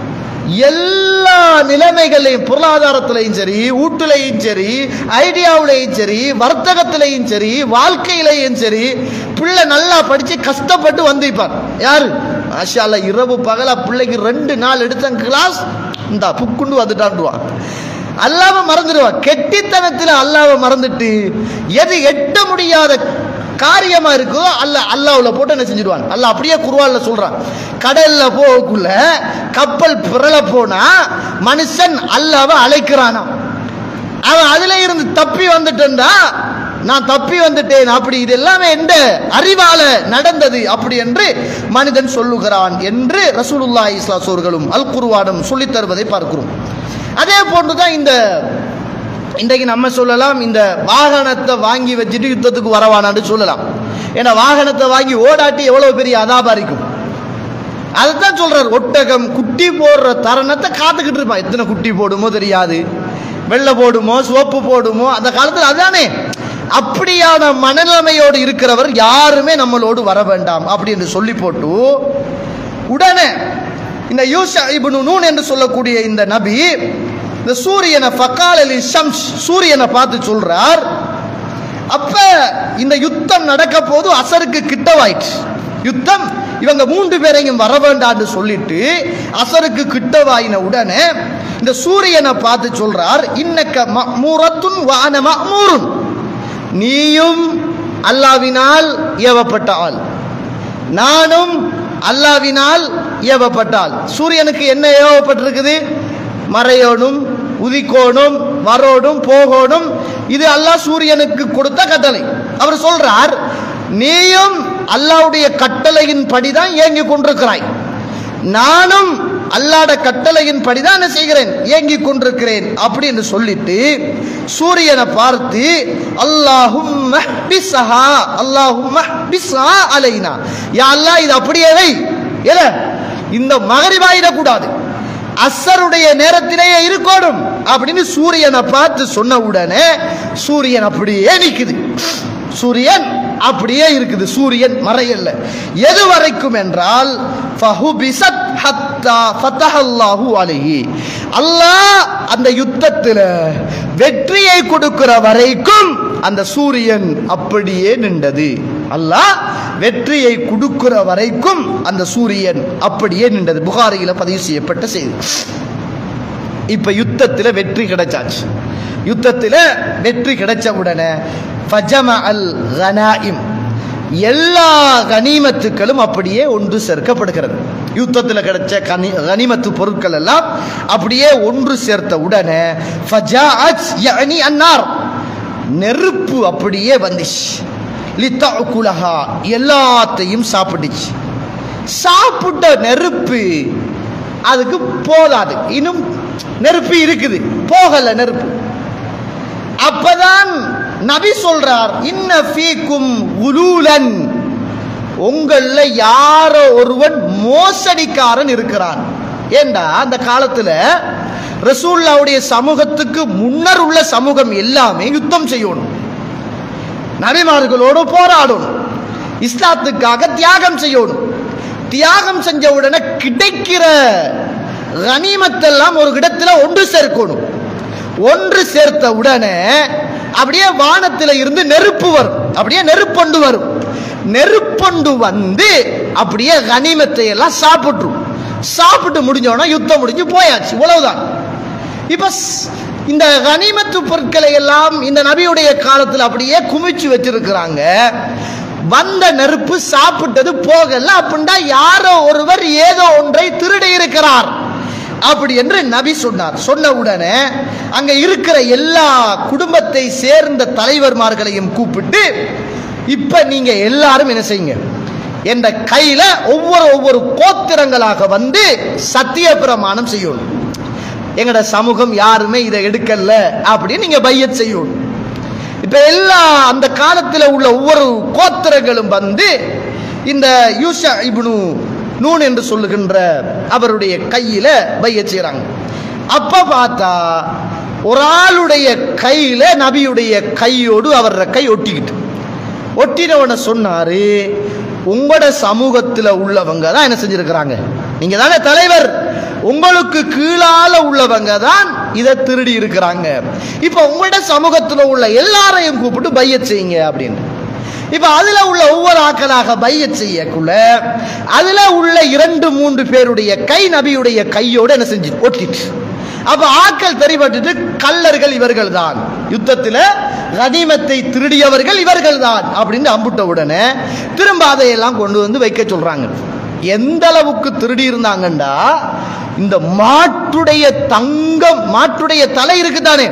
எல்லா நிலைமைகளையும் பொருளாதாரத்திலையும் சரி வீட்டுலையும் சரி ஐடியாவிலையும் சரி வர்த்தகத்திலையும் சரி வாழ்க்கையிலையும் சரி பிள்ளை நல்லா படிச்சு கஷ்டப்பட்டு வந்திருப்பார் யாரு மாஷால்ல இரவு பகலா பிள்ளைக்கு ரெண்டு நாள் எடுத்த கிளாஸ் இந்த புக்குண்டு வந்துட்டான்டுவான் அல்லாம மறந்துடுவான் கெட்டித்தனத்தில் அல்லாவை மறந்துட்டு எது எட்ட முடியாத காரியமா இருக்கோ அல்ல அல்லாவுல போட்டு என்ன செஞ்சிடுவான் அல்ல அப்படியே குருவான்ல சொல்றான் கடல்ல போகக்குள்ள கப்பல் பிறல போனா மனுஷன் அல்லாவை அழைக்கிறானா அவன் அதுல இருந்து தப்பி வந்துட்டா நான் தப்பி வந்துட்டேன் அப்படி இது எல்லாமே எந்த அறிவால நடந்தது அப்படி என்று மனிதன் சொல்லுகிறான் என்று ரசூலுல்லா இஸ்லாஸ் அவர்களும் அல் குருவானும் சொல்லித் தருவதை பார்க்கிறோம் அதே போன்றுதான் இந்த இன்றைக்கு நம்ம சொல்லலாம் இந்த வாகனத்தை வாங்கி வச்சுட்டு யுத்தத்துக்கு வரவானான்னு சொல்லலாம் ஏன்னா வாகனத்தை வாங்கி ஓடாட்டி எவ்வளவு பெரிய அதாபா இருக்கும் அதைத்தான் சொல்றார் ஒட்டகம் குட்டி போடுற தருணத்தை காத்துக்கிட்டு இருப்பான் எத்தனை குட்டி போடுமோ தெரியாது வெள்ளை போடுமோ சோப்பு போடுமோ அந்த காலத்தில் அதானே அப்படியான மனநிலைமையோடு இருக்கிறவர் யாருமே நம்மளோடு வர வேண்டாம் அப்படின்னு சொல்லி போட்டு உடனே இந்த யூஷா இப்னு நூன் என்று சொல்லக்கூடிய இந்த நபி இந்த சூரியனை ஃபக்கால் அலி ஷம்ஸ் சூரியனை பார்த்து சொல்றார் அப்ப இந்த யுத்தம் நடக்க போது அசருக்கு கிட்டவாயிற்று யுத்தம் இவங்க மூன்று பேரையும் வர வேண்டாம்னு சொல்லிட்டு அசருக்கு கிட்டவாயின உடனே இந்த சூரியனை பார்த்து சொல்றார் இன்னக்க மஅமூரத்துன் வான மஅமூருன் நீயும் அல்லாவினால் ஏவப்பட்ட ஆள் நானும் அல்லாவினால் ஏவப்பட்ட ஆள் சூரியனுக்கு என்ன ஏவப்பட்டிருக்குது மறையோனும் உதிக்கோணும் வரோடும் போகணும் இது அல்லாஹ் சூரியனுக்கு கொடுத்த கட்டளை அவர் சொல்றார் நீயும் அல்லாஹ்வுடைய கட்டளையின் படிதான் இயங்கிக் கொண்டிருக்கிறாய் நானும் அல்லாட கட்டளையின் படிதான் என்ன செய்கிறேன் இயங்கிக் கொண்டிருக்கிறேன் அப்படின்னு சொல்லிட்டு சூரியனை பார்த்து அல்லாஹும் அல்லாஹும் அலைனா யா அல்லாஹ் இது அப்படியே வை ஏல இந்த மகரிபாயிடக்கூடாது அசருடைய நேரத்திலேயே இருக்கணும் அப்படின்னு சூரியனை பார்த்து சொன்ன உடனே சூரியன் அப்படியே நிக்குது சூரியன் அப்படியே இருக்குது சூரியன் மறையல்ல எது வரைக்கும் என்றால் ஃபஹுபிசத் ஹத்தா ஃபதஹல்லாஹு அலைஹி அல்லாஹ் அந்த யுத்தத்தில் வெற்றியை கொடுக்கிற வரைக்கும் அந்த சூரியன் அப்படியே நின்றது அல்லாஹ் வெற்றியை கொடுக்கிற வரைக்கும் அந்த சூரியன் அப்படியே நின்றது புகாரியில பதிவு செய்யப்பட்ட செய்தி இப்ப யுத்தத்துல வெற்றி கிடைச்சாச்சு யுத்தத்துல வெற்றி கிடைச்ச உடனே ஃபஜம அல் கனாயிம் எல்லா கனிமத்துக்களும் அப்படியே ஒன்று சேர்க்கப்படுகிறது யுத்தத்தில் கிடைச்ச கனி கனிமத்து பொருட்கள் எல்லாம் அப்படியே ஒன்று சேர்த்த உடனே ஃபஜாஅத் யஅனி அன்னார் நெருப்பு அப்படியே வந்துச்சு லித்தகுலஹா எல்லாத்தையும் சாப்பிட்டுச்சு சாப்பிட்ட நெருப்பு அதுக்கு போதாது இன்னும் நெருப்பு இருக்குது போகல நெருப்பு அப்பதான் நபி சொல்றார் இன்ன ஃபீக்கும் உலூலன் உங்கள யாரோ ஒருவன் மோசடிக்காரன் இருக்கிறான் ஏண்டா அந்த காலத்துல ரசூல்லாவுடைய சமூகத்துக்கு முன்னர் உள்ள சமூகம் எல்லாமே யுத்தம் செய்யணும் நபிமார்களோடு போராடணும் இஸ்லாத்துக்காக தியாகம் செய்யணும் தியாகம் செஞ்ச உடனே கிடைக்கிற கனிமத்தெல்லாம் ஒரு இடத்துல ஒன்று சேர்க்கணும் ஒன்று சேர்த்த உடனே அப்படியே வானத்தில் இருந்து நெருப்பு வரும் அப்படியே நெருப்பொண்டு வரும் நெருப்பொண்டு வந்து அப்படியே கனிமத்தை எல்லாம் சாப்பிட்டுரும் சாப்பிட்டு முடிஞ்சோன்னா யுத்தம் முடிஞ்சு போயாச்சு இவ்வளவுதான் இப்ப ஸ்- இந்த கனிமத்து பொருட்களை எல்லாம் இந்த நபியுடைய காலத்தில் அப்படியே குமிச்சு வச்சிருக்கிறாங்க வந்த நெருப்பு சாப்பிட்டது போகல அப்படின்னா யாரோ ஒருவர் ஏதோ ஒன்றை திருடி இருக்கிறார் அப்படி என்று நபி சொன்னார் சொன்ன உடனே அங்க இருக்கிற எல்லா குடும்பத்தை சேர்ந்த தலைவர்மார்களையும் கூப்பிட்டு இப்ப நீங்க எல்லாரும் என்ன செய்யுங்க என்ற கையில ஒவ்வொரு ஒவ்வொரு கோத்திரங்களாக வந்து சத்திய பிரமாணம் செய்யணும் எங்கட சமூகம் யாருமே இதை எடுக்கல அப்படின்னு நீங்க பையத் செய்யணும் இப்ப எல்லா அந்த காலத்துல உள்ள ஒவ்வொரு கோத்திரங்களும் வந்து இந்த யூஷா இப்னு நூன் என்று சொல்லுகின்ற அவருடைய கையில பையத் செய்றாங்க அப்ப பார்த்தா ஒரு ஆளுடைய கையில நபியுடைய கையோடு அவர கை ஒட்டிக்கிட்டு ஒட்டினவன சொன்னாரு உங்களோட சமூகத்தில் உள்ளவங்க தான் என்ன செஞ்சிருக்கிறாங்க நீங்க தானே தலைவர் உங்களுக்கு கீழால உள்ளவங்க தான் இதை திருடி இருக்கிறாங்க இப்ப உங்களோட சமூகத்தில் உள்ள எல்லாரையும் கூப்பிட்டு பையத் செய்யுங்க அப்படின்னு இப்ப அதுல உள்ள ஒவ்வொரு ஆக்களாக பையத் செய்யக்குள்ள அதுல உள்ள இரண்டு மூன்று பேருடைய கை நபியுடைய கையோடு என்ன செஞ்சு ஒட்டிட்டு அப்ப ஆக்கள் தெரிபட்டுட்டு கல்லர்கள் இவர்கள் தான் யுத்தத்தில் கனிமத்தை திருடியவர்கள் இவர்கள் தான் அப்படின்னு அம்புட்ட உடனே திரும்ப அதையெல்லாம் கொண்டு வந்து வைக்க சொல்றாங்க எந்த அளவுக்கு திருடி இருந்தாங்கண்டா இந்த மாட்டுடைய தங்கம் மாட்டுடைய தலை இருக்குதானே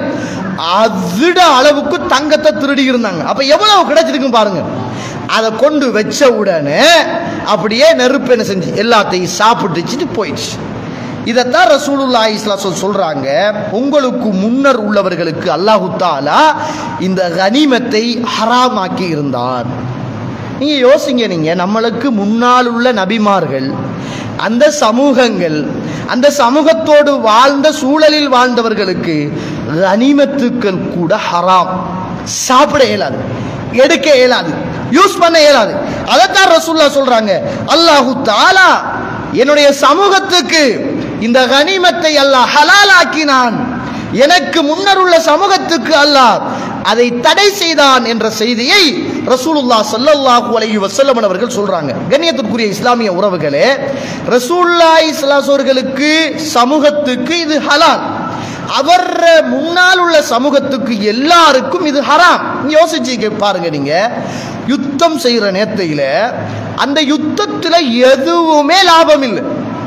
அதிட அளவுக்கு தங்கத்தை திருடி இருந்தாங்க அப்ப எவ்வளவு கிடைச்சிருக்கும் பாருங்க அதை கொண்டு வச்ச உடனே அப்படியே நெருப்பு என்ன செஞ்சு எல்லாத்தையும் சாப்பிட்டுச்சுட்டு போயிடுச்சு இதைத்தான் ரசூலுல்லாஹி ஸல்லல்லாஹு அலைஹி வஸல்லம் சொல்றாங்க உங்களுக்கு முன்னர் உள்ளவர்களுக்கு அல்லாஹு தாலா இந்த கனிமத்தை ஹராமாக்கி இருந்தார் நீங்க யோசிங்க நீங்க நம்மளுக்கு முன்னால் உள்ள நபிமார்கள் அந்த சமூகங்கள் அந்த சமூகத்தோடு வாழ்ந்த சூழலில் வாழ்ந்தவர்களுக்கு கனிமத்துக்கள் கூட ஹராம் சாப்பிட இயலாது எடுக்க இயலாது யூஸ் பண்ண இயலாது அதைத்தான் ரசூல்லா சொல்றாங்க அல்லாஹு தாலா என்னுடைய சமூகத்துக்கு இந்த கனிமத்தை அல்லாஹ் ஹலாலாக்கினான் எனக்கு முன்னர் உள்ள சமூகத்துக்கு அல்லாஹ் அதை தடை செய்தான் என்ற செய்தியை ரசூலுல்லா ஸல்லல்லாஹு அலைஹி வஸல்லம் அவர்கள் சொல்றாங்க கண்ணியத்திற்குரிய இஸ்லாமிய உறவுகளே ரசூலுல்லாஹி ஸல்லல்லாஹு அவர்களுக்கு சமூகத்துக்கு இது ஹலால் அவர் முன்னால் உள்ள சமூகத்துக்கு எல்லாருக்கும் இது ஹராம் நீங்க யோசிச்சு பாருங்க நீங்க யுத்தம் செய்யற நேரத்தையில அந்த யுத்தத்துல எதுவுமே லாபம் இல்லை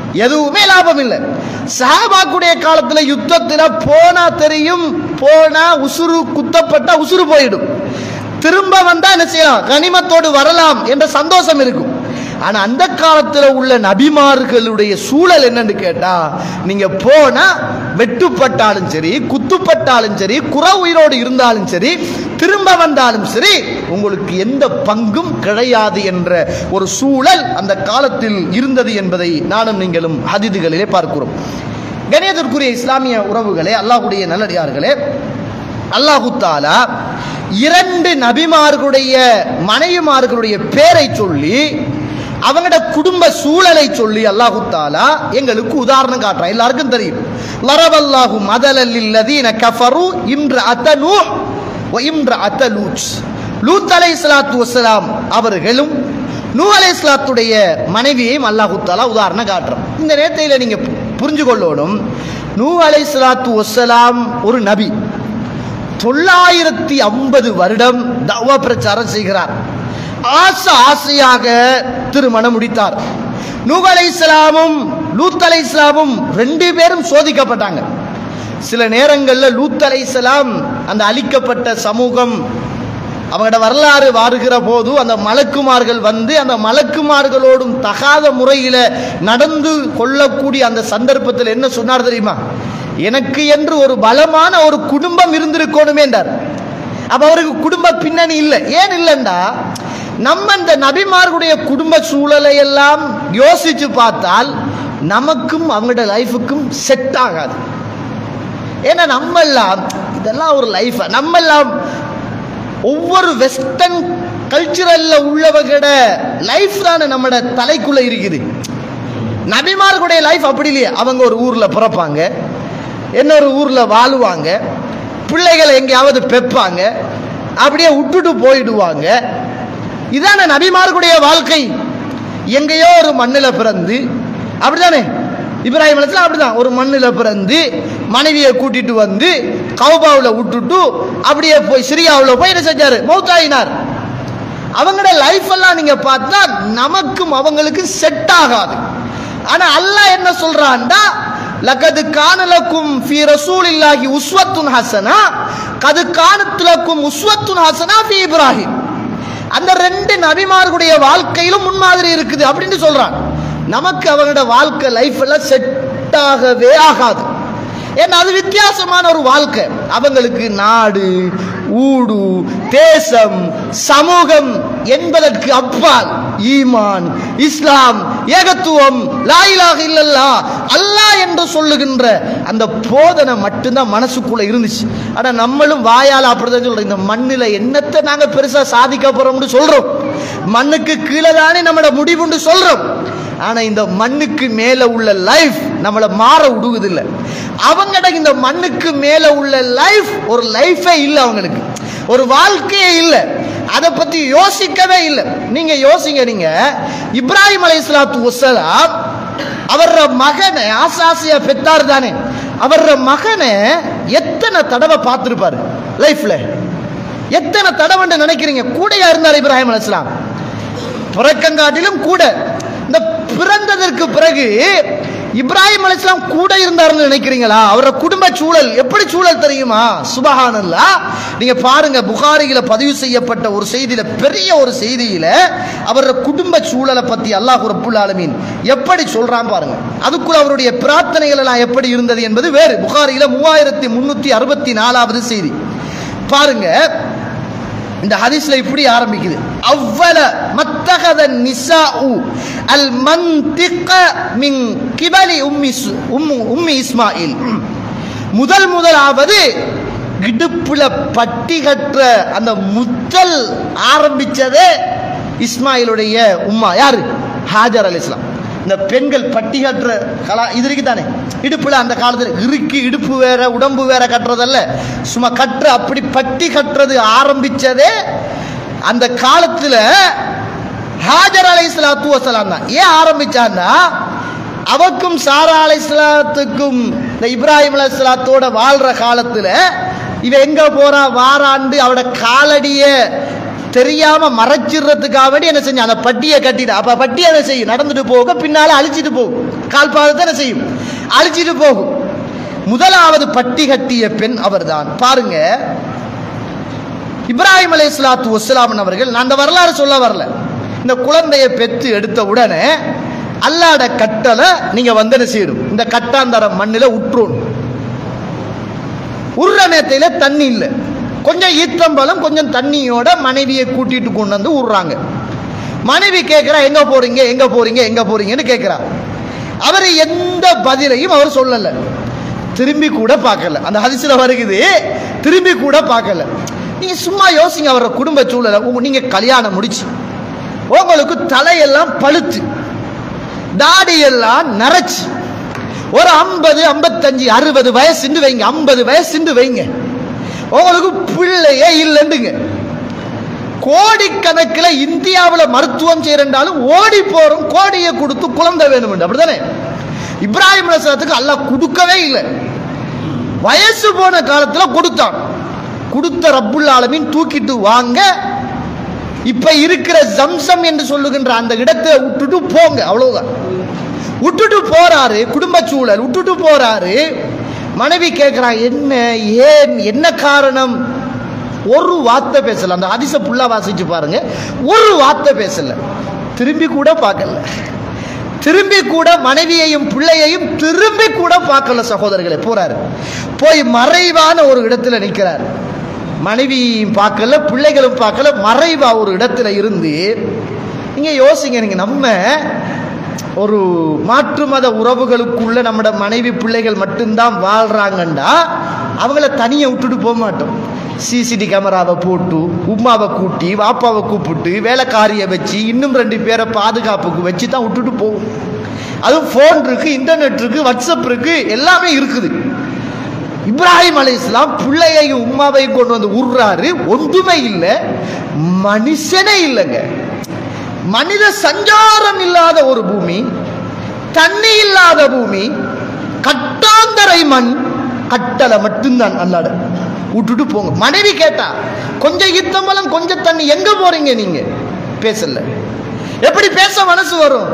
எதுவுமே லாபம் இல்லை சஹாபாக்குடைய காலத்துல யுத்தத்துல போனா தெரியும் போனா உசுறு குத்தப்பட்டா உசுறு போயிடும் திரும்ப வந்தா என்ன செய்யலாம் கனிமத்தோடு வரலாம் என்ற சந்தோஷம் இருக்கும் ஆனா அந்த காலத்துல உள்ள நபிமார்களுடைய சூழல் என்னன்னு கேட்டா நீங்க போனா வெட்டுப்பட்டாலும் சரி குத்துப்பட்டாலும் சரி குற உயிரோடு இருந்தாலும் சரி திரும்ப வந்தாலும் சரி உங்களுக்கு எந்த பங்கும் கிடையாது என்ற ஒரு சூழல் அந்த காலத்தில் இருந்தது என்பதை நானும் நீங்களும் ஹதீதுகளிலே பார்க்கிறோம் கணியத்திற்குரிய இஸ்லாமிய உறவுகளே அல்லாஹ்வுடைய நல்லடியார்களே அல்லாஹு தாலா இரண்டு நபிமார்களுடைய மனைவிமார்களுடைய பேரை சொல்லி அவங்களோட குடும்ப சூழலை சொல்லி அல்லாஹு தாலா எங்களுக்கு உதாரணம் காட்டுறான் எல்லாருக்கும் தெரியும் லரவல்லாஹு மதலல்லில்லதீன கஃபரு இம்ர அத்தனு வ இம்ர அத்தலூத் லூத் அலைஹிஸ்ஸலாத்து வஸ்ஸலாம் அவர்களும் நூ அலைஹிஸ்ஸலாத்துடைய மனைவியையும் அல்லாஹு தாலா உதாரணம் காட்டுறான் இந்த நேரத்தில் நீங்க புரிஞ்சு கொள்ளணும் நூ அலைஹிஸ்ஸலாத்து வஸ்ஸலாம் ஒரு நபி தொள்ளாயிரத்தி ஐம்பது வருடம் தவா பிரச்சாரம் செய்கிறார் ஆசை ஆசையாக திருமணம் முடித்தார் நூக் அலை இஸ்லாமும் லூத் அலை இஸ்லாமும் ரெண்டு பேரும் சோதிக்கப்பட்டாங்க சில நேரங்களில் லூத் அலை இஸ்லாம் அந்த அழிக்கப்பட்ட சமூகம் அவங்களோட வரலாறு வாருகிற போது அந்த மலக்குமார்கள் வந்து அந்த மலக்குமார்களோடும் தகாத முறையில் நடந்து கொள்ளக்கூடிய அந்த சந்தர்ப்பத்தில் என்ன சொன்னார் தெரியுமா எனக்கு என்று ஒரு பலமான ஒரு குடும்பம் இருந்திருக்கணுமே என்றார் அப்ப அவருக்கு குடும்ப பின்னணி இல்லை ஏன் இல்லைண்டா நம்ம இந்த நபிமார்களுடைய குடும்ப சூழலை எல்லாம் யோசிச்சு பார்த்தால் நமக்கும் அவங்களோட லைஃபுக்கும் செட் ஆகாது ஏன்னா நம்ம எல்லாம் இதெல்லாம் ஒரு லைஃப் நம்ம எல்லாம் ஒவ்வொரு வெஸ்டர்ன் கல்ச்சுரல்ல உள்ளவங்களோட லைஃப் தானே நம்மட தலைக்குள்ள இருக்குது நபிமார்களுடைய லைஃப் அப்படி இல்லையே அவங்க ஒரு ஊர்ல பிறப்பாங்க இன்னொரு ஊர்ல வாழுவாங்க பிள்ளைகளை எங்கேயாவது பெப்பாங்க அப்படியே விட்டுட்டு போயிடுவாங்க இதான நபிமார்களுடைய வாழ்க்கை எங்கேயோ ஒரு மண்ணில் பிறந்து அப்படிதானே இப்ராஹிம் அலைஹிஸ்ஸலாம் அப்படிதான் ஒரு மண்ணில் பிறந்து மனைவியை கூட்டிட்டு வந்து கௌபாவில் விட்டுட்டு அப்படியே போய் சிரியாவில் போய் என்ன செஞ்சாரு மௌத்தாயினார் அவங்களோட லைஃப் எல்லாம் நீங்க பார்த்தா நமக்கும் அவங்களுக்கு செட் ஆகாது ஆனா அல்லாஹ் என்ன சொல்றான்டா லகது கானலக்கும் ஃபி ரசூலில்லாஹி உஸ்வத்துன் ஹசனா கது கானத்துலக்கும் உஸ்வத்துன் ஹசனா ஃபி இப்ராஹிம் அந்த ரெண்டு நபிமார்களுடைய வாழ்க்கையிலும் முன்மாதிரி இருக்குது அப்படின்னு சொல்றான் நமக்கு அவங்களோட வாழ்க்கை லைஃப் எல்லாம் செட் ஆகவே ஆகாது ஏன்னா அது வித்தியாசமான ஒரு வாழ்க்கை அவங்களுக்கு நாடு ஊடு தேசம் சமூகம் என்பதற்கு அப்பால் ஈமான் இஸ்லாம் ஏகத்துவம் லாயிலாக இல்லல்லா அல்லாஹ் என்று சொல்லுகின்ற அந்த போதனை மட்டும்தான் மனசுக்குள்ள இருந்துச்சு ஆனா நம்மளும் வாயால் அப்படிதான் சொல்றோம் இந்த மண்ணில் என்னத்தை நாங்க பெருசா சாதிக்க போறோம்னு சொல்றோம் மண்ணுக்கு கீழே தானே நம்மளோட முடிவுன்னு சொல்றோம் ஆனா இந்த மண்ணுக்கு மேல உள்ள லைஃப் நம்மளை மாற விடுவதில்லை அவங்கட இந்த மண்ணுக்கு மேல உள்ள லைஃப் ஒரு லைஃபே இல்லை அவங்களுக்கு ஒரு வாழ்க்கையே இல்லை அதை பத்தி யோசிக்கவே இல்லை நீங்க யோசிங்க நீங்க இப்ராஹிம் அலை இஸ்லாத்து வசலாம் அவர மகனை ஆசாசியா பெத்தார் தானே அவர மகனை எத்தனை தடவை பார்த்திருப்பாரு லைஃப்ல எத்தனை தடவைன்னு நினைக்கிறீங்க கூடையா இருந்தார் இப்ராஹிம் அலை இஸ்லாம் பிறக்கங்காட்டிலும் கூட இந்த பிறந்ததற்கு பிறகு இப்ராஹிம் அலிஸ்லாம் கூட இருந்தாருன்னு நினைக்கிறீங்களா அவரோட குடும்ப சூழல் எப்படி சூழல் தெரியுமா சுபஹானல்லா நீங்க பாருங்க புகாரியில பதிவு செய்யப்பட்ட ஒரு செய்தியில பெரிய ஒரு செய்தியில அவரோட குடும்ப சூழலை பத்தி அல்லாஹ் ரப்புல் ஆலமீன் எப்படி சொல்றான் பாருங்க அதுக்குள்ள அவருடைய பிரார்த்தனைகள் எல்லாம் எப்படி இருந்தது என்பது வேறு புகாரியில மூவாயிரத்தி முன்னூத்தி அறுபத்தி நாலாவது செய்தி பாருங்க இந்த ஹதீஸ்ல இப்படி ஆரம்பிக்குது அவ்வல மத்தகத நிசாஉ அல் மந்திக மின் கிபலி உம்மி சு- உம்மு உம்மி இஸ்மாயில் முதல் முதலாவது இடுப்புல பட்டி கட்டுற அந்த முத்தல் ஆரம்பிச்சதே இஸ்மாயிலுடைய உம்மா யாரு ஹாஜர் அலி இஸ்லாம் இந்த பெண்கள் பட்டி கட்டுற கலா இது இருக்கு தானே இடுப்புல அந்த காலத்துல இறுக்கி இடுப்பு வேற உடம்பு வேற கட்டுறதல்ல சும்மா கட்டுற அப்படி பட்டி கட்டுறது ஆரம்பிச்சதே அந்த காலத்துல ஹாஜர் அலை சலாத்து வசலாம் தான் ஏன் ஆரம்பிச்சான்னா அவக்கும் சாரா அலை சலாத்துக்கும் இந்த இப்ராஹிம் அலை சலாத்தோட வாழ்ற காலத்துல இவ எங்க போறா வாராண்டு அவட காலடிய தெரியாம மறைச்சிடுறதுக்காக வேண்டி என்ன செஞ்சு அந்த பட்டியை கட்டிட்டு அப்ப பட்டி என்ன செய்யும் நடந்துட்டு போக பின்னால அழிச்சிட்டு போகும் கால் பாதத்தை என்ன செய்யும் அழிச்சிட்டு போகும் முதலாவது பட்டி கட்டிய பெண் அவர்தான் பாருங்க இப்ராஹிம் அலை சலாத்து வஸ்லாமன் அவர்கள் நான் அந்த வரலாறு சொல்ல வரல இந்த குழந்தையை பெற்று எடுத்த உடனே அல்லாட கட்டளை நீங்க வந்து என்ன செய்யணும் இந்த கட்டாந்தர மண்ணில உற்றுணும் உருற நேரத்தில தண்ணி இல்லை கொஞ்சம் ஈத்தம்பழம் கொஞ்சம் தண்ணியோட மனைவியை கூட்டிட்டு கொண்டு வந்து விடுறாங்க மனைவி கேட்கிறா எங்க போறீங்க எங்க போறீங்க எங்க போறீங்கன்னு கேட்கிறா அவர் எந்த பதிலையும் அவர் சொல்லல திரும்பி கூட பார்க்கல அந்த ஹதிசில வருகுது திரும்பி கூட பார்க்கல நீங்க சும்மா யோசிங்க அவரோட குடும்ப சூழலை உங்க- நீங்க கல்யாணம் முடிச்சு உங்களுக்கு தலையெல்லாம் பழுத்து தாடி எல்லாம் நரைச்சு ஒரு ஐம்பது ஐம்பத்தஞ்சு அறுபது வயசுண்டு வைங்க ஐம்பது வயசுண்டு வைங்க உங்களுக்கு பிள்ளையே இல்லைண்டுங்க கோடிக்கணக்கில் இந்தியாவில் மருத்துவம் செய்யறண்டாலும் ஓடி போறோம் கோடியை கொடுத்து குழந்தை வேணும் அப்படிதானே இப்ராஹிம் அலைஹிஸ்ஸலாத்துக்கு அல்லாஹ் கொடுக்கவே இல்லை வயசு போன காலத்துல கொடுத்தான் கொடுத்த ரப்புல் ஆலமீன் தூக்கிட்டு வாங்க இப்ப இருக்கிற ஜம்சம் என்று சொல்லுகின்ற அந்த இடத்தை விட்டுட்டு போங்க அவ்வளவுதான் விட்டுட்டு போறாரு குடும்ப சூழல் விட்டுட்டு போறாரு மனைவி கேட்கிறான் என்ன ஏன் என்ன காரணம் ஒரு வார்த்தை பேசல அந்த அதிச புல்லா வாசிச்சு பாருங்க ஒரு வார்த்தை பேசல திரும்பி கூட பார்க்கல திரும்பி கூட மனைவியையும் பிள்ளையையும் திரும்பி கூட பார்க்கல சகோதரர்களே போறாரு போய் மறைவான ஒரு இடத்துல நிற்கிறார் மனைவியும் பார்க்கல பிள்ளைகளும் பார்க்கல மறைவா ஒரு இடத்துல இருந்து நீங்க யோசிங்க நீங்க நம்ம ஒரு மாற்று மத உறவுகளுக்குள்ள நம்மட மனைவி பிள்ளைகள் மட்டும்தான் வாழ்றாங்கண்டா அவங்கள தனியை விட்டுட்டு போக மாட்டோம் சிசிடி கேமராவை போட்டு உமாவை கூட்டி வாப்பாவை கூப்பிட்டு வேலைக்காரியை வச்சு இன்னும் ரெண்டு பேரை பாதுகாப்புக்கு வச்சு தான் விட்டுட்டு போகும் அதுவும் ஃபோன் இருக்கு இன்டர்நெட் இருக்கு வாட்ஸ்அப் இருக்கு எல்லாமே இருக்குது இப்ராஹிம் அலை இஸ்லாம் பிள்ளையையும் உம்மாவையும் கொண்டு வந்து உருறாரு ஒன்றுமே இல்லை மனுஷனே இல்லைங்க மனித சஞ்சாரம் இல்லாத ஒரு பூமி தண்ணி இல்லாத பூமி கட்டாந்தரை மண் கட்டளை மட்டும்தான் அல்லாட விட்டுட்டு போங்க மனைவி கேட்டா கொஞ்சம் யுத்தமலம் கொஞ்சம் தண்ணி எங்க போறீங்க நீங்க பேசல எப்படி பேச மனசு வரும்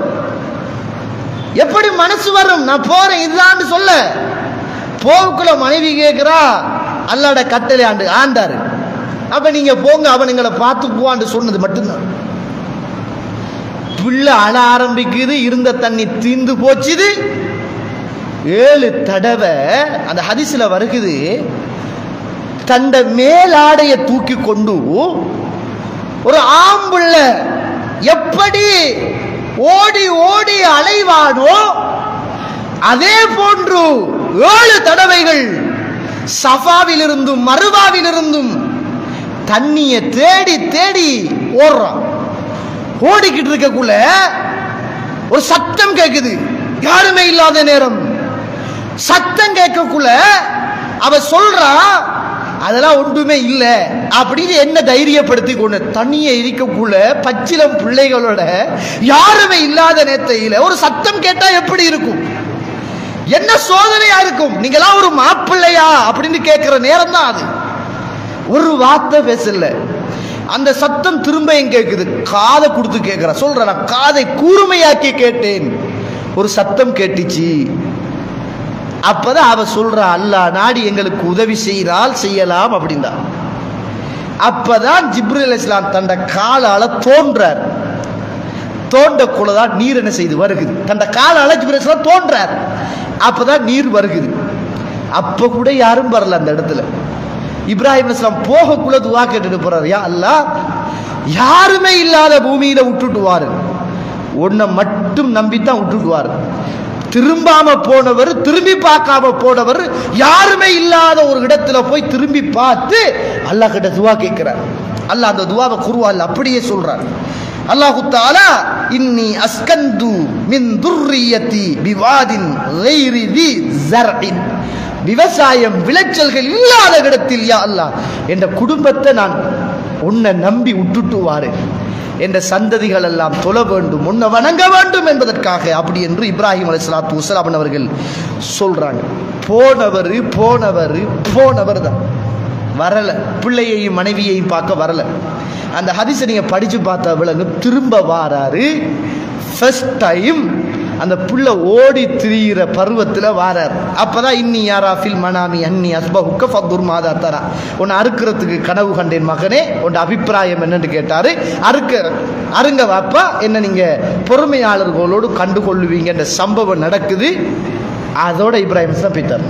எப்படி மனசு வரும் நான் போறேன் இதுதான் சொல்ல போவுக்குள்ள மனைவி கேட்கிறா அல்லாட கட்டளை ஆண்டு ஆண்டாரு அப்ப நீங்க போங்க அவனுங்களை பார்த்துக்குவான்னு சொன்னது மட்டும்தான் பிள்ளை அழ ஆரம்பிக்குது இருந்த தண்ணி தீந்து போச்சுது ஏழு தடவை அந்த ஹதிஸ்ல வருகுது தண்ட மேலாடைய தூக்கி கொண்டு ஒரு ஆம்புள்ள எப்படி ஓடி ஓடி அலைவானோ அதே போன்று ஏழு தடவைகள் சஃபாவிலிருந்தும் மருவாவிலிருந்தும் தண்ணியை தேடி தேடி ஓடுறான் ஓடிக்கிட்டு இருக்கக்குள்ள ஒரு சத்தம் கேக்குது யாருமே இல்லாத நேரம் சத்தம் கேட்கக்குள்ள அவ சொல்றா அதெல்லாம் ஒன்றுமே இல்லை அப்படின்னு என்ன தைரியப்படுத்தி கொண்டு தண்ணியை இருக்கக்குள்ள பச்சிலம் பிள்ளைகளோட யாருமே இல்லாத நேரத்தையில ஒரு சத்தம் கேட்டா எப்படி இருக்கும் என்ன சோதனையா இருக்கும் நீங்களாம் ஒரு மாப்பிள்ளையா அப்படின்னு கேட்கிற நேரம் தான் அது ஒரு வார்த்தை பேசல அந்த சத்தம் திரும்ப எங்க கேக்குது காதை கொடுத்து கேட்கிற சொல்ற நான் காதை கூர்மையாக்கி கேட்டேன் ஒரு சத்தம் கேட்டுச்சு அப்பதான் அவ சொல்றா அல்லாஹ் நாடி எங்களுக்கு உதவி செய்தால் செய்யலாம் அப்படின்னா அப்பதான் ஜிப்ரில் இஸ்லாம் தண்ட காலால தோன்றார் தோண்டக்குள்ளதான் நீர் என்ன செய்து வருகுது தண்ட காலால ஜிப்ரில் இஸ்லாம் தோன்றார் அப்பதான் நீர் வருகுது அப்ப கூட யாரும் வரல அந்த இடத்துல இப்ராஹிம் இஸ்லாம் போகக்குள்ள துவா கேட்டுட்டு போறாரு யா அல்லாஹ் யாருமே இல்லாத பூமியில விட்டுட்டுவாரு உன்னை மட்டும் நம்பித்தான் விட்டுட்டுவாரு திரும்பாம போனவர் திரும்பி பார்க்காம போனவர் யாருமே இல்லாத ஒரு இடத்துல போய் திரும்பி பார்த்து அல்லாஹ் கிட்ட துவா கேட்கிறார் அல்லாஹ் அந்த துவாவை குருவால் அப்படியே சொல்றார் அல்லாஹு தாலா இன்னி அஸ்கந்து மின் துர்ரியத்தி பிவாதின் கைரி தி ஜர்இன் விவசாயம் விளைச்சல்கள் இல்லாத இடத்தில் யா அல்லாஹ் என்ற குடும்பத்தை நான் உன்னை நம்பி விட்டுட்டு வாரு என்ற சந்ததிகள் எல்லாம் தொழ வேண்டும் உன்னை வணங்க வேண்டும் என்பதற்காக அப்படி என்று இப்ராஹிம் அலை சலாத்து வசலாம் அவர்கள் சொல்றாங்க போனவர் போனவர் போனவர் தான் வரல பிள்ளையையும் மனைவியையும் பார்க்க வரல அந்த ஹதீஸை நீங்க படிச்சு பார்த்தா விலங்கு திரும்ப வாராரு ஃபர்ஸ்ட் டைம் அந்த புள்ள ஓடி திரியிற பருவத்தில் வாரார் அப்பதான் இன்னி யாரா ஃபில் மனாமி அன்னி அஸ்பஹுக்க ஃபத்துர் மாதா தரா உன்னை அறுக்கிறதுக்கு கனவு கண்டேன் மகனே உன் அபிப்பிராயம் என்னன்னு கேட்டாரு அறுக்க அருங்க வாப்பா என்ன நீங்க பொறுமையாளர்களோடு கண்டுகொள்ளுவீங்கன்ற சம்பவம் நடக்குது அதோட இப்ராஹிம் தான் போயிட்டார்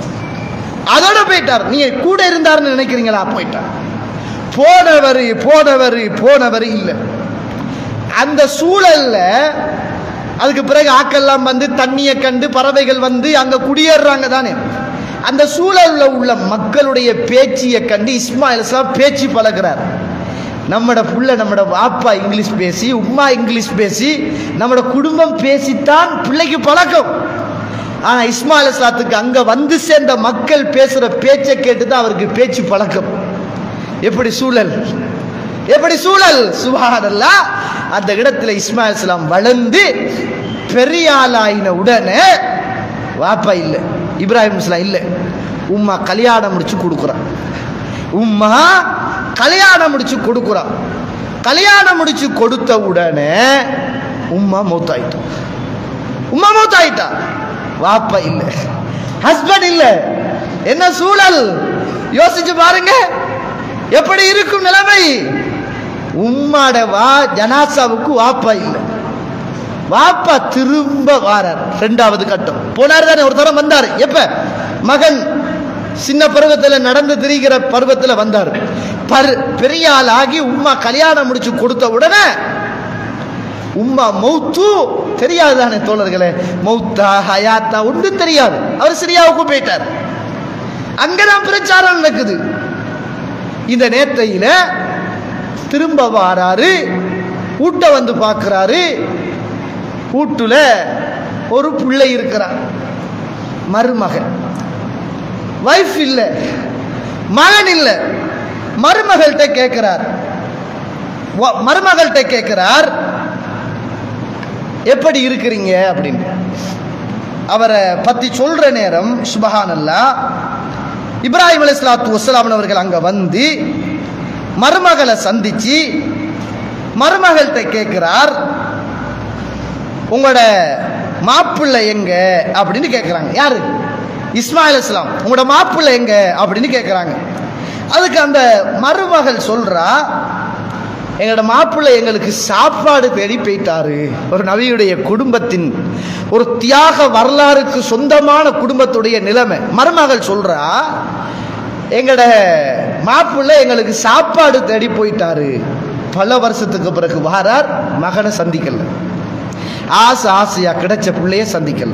அதோட போயிட்டார் நீங்க கூட இருந்தாருன்னு நினைக்கிறீங்களா போயிட்டார் போனவர் போனவர் போனவர் இல்லை அந்த சூழல்ல அதுக்கு பிறகு ஆக்கெல்லாம் வந்து தண்ணியை கண்டு பறவைகள் வந்து அங்க குடியேறாங்க தானே அந்த சூழல்ல உள்ள மக்களுடைய பேச்சியை கண்டு இஸ்மாயில் இஸ்லாம் பேச்சு பழகிறார் நம்மட புள்ள நம்மட வாப்பா இங்கிலீஷ் பேசி உம்மா இங்கிலீஷ் பேசி நம்மட குடும்பம் பேசித்தான் பிள்ளைக்கு பழக்கம் ஆனா இஸ்மாயில் இஸ்லாத்துக்கு அங்க வந்து சேர்ந்த மக்கள் பேசுற பேச்சை கேட்டு தான் அவருக்கு பேச்சு பழக்கம் எப்படி சூழல் எப்படி சூழல் சுபானல்லா அந்த இடத்துல இஸ்மாயில் இஸ்லாம் வளர்ந்து பெரிய ஆளாயின உடனே வாப்பா இல்லை இப்ராஹிம் இஸ்லாம் இல்லை உம்மா கல்யாணம் முடிச்சு கொடுக்குறான் உம்மா கல்யாணம் முடிச்சு கொடுக்குறான் கல்யாணம் முடிச்சு கொடுத்த உடனே உம்மா மௌத்தாயிட்டா உம்மா மௌத்தாயிட்டா வாப்பா இல்லை ஹஸ்பண்ட் இல்லை என்ன சூழல் யோசிச்சு பாருங்க எப்படி இருக்கும் நிலைமை உம்மாட வா ஜனாசாவுக்கு வாப்பா இல்லை வாப்பா திரும்ப வாரார் ரெண்டாவது கட்டம் போனார் தானே ஒரு தரம் வந்தார் எப்ப மகன் சின்ன பருவத்தில் நடந்து திரிகிற பருவத்தில் வந்தார் பரு பெரிய ஆள் ஆகி உம்மா கல்யாணம் முடிச்சு கொடுத்த உடனே உம்மா மௌத்து தெரியாது தானே தோழர்களே மௌத்தா ஹயாத்தா ஒன்றும் தெரியாது அவர் சிரியாவுக்கு போயிட்டார் அங்கதான் பிரச்சாரம் நடக்குது இந்த நேத்தையில திரும்ப வாராரு வீட்டை வந்து பார்க்கிறாரு வீட்டுல ஒரு பிள்ளை இருக்கிறார் மருமகன் வைஃப் இல்ல மகன் இல்ல மருமகள்கிட்ட கேட்கிறார் வ- மருமகள்கிட்ட கேட்கிறார் எப்படி இருக்கிறீங்க அப்படின்னு அவரை பத்தி சொல்ற நேரம் சுபஹானல்லா இப்ராஹிம் அலைஹிஸ்ஸலாத்து வஸ்ஸலாம் அவர்கள் அங்க வந்து மருமகளை சந்திச்சு மருமகள்கிட்ட கேட்கிறார் உங்களோட மாப்பிள்ளை எங்க அப்படின்னு கேட்குறாங்க யாரு இஸ்மாயில் இஸ்லாம் உங்களோட மாப்பிள்ளை எங்க அப்படின்னு கேட்குறாங்க அதுக்கு அந்த மருமகள் சொல்றா எங்களோட மாப்பிள்ளை எங்களுக்கு சாப்பாடு தேடி போயிட்டாரு ஒரு நபியுடைய குடும்பத்தின் ஒரு தியாக வரலாறுக்கு சொந்தமான குடும்பத்துடைய நிலைமை மருமகள் சொல்றா எங்களோட மாப்பிள்ளை எங்களுக்கு சாப்பாடு தேடி போயிட்டாரு பல வருஷத்துக்கு பிறகு வாரார் மகனை சந்திக்கல ஆசை ஆசையா கிடைச்ச பிள்ளைய சந்திக்கல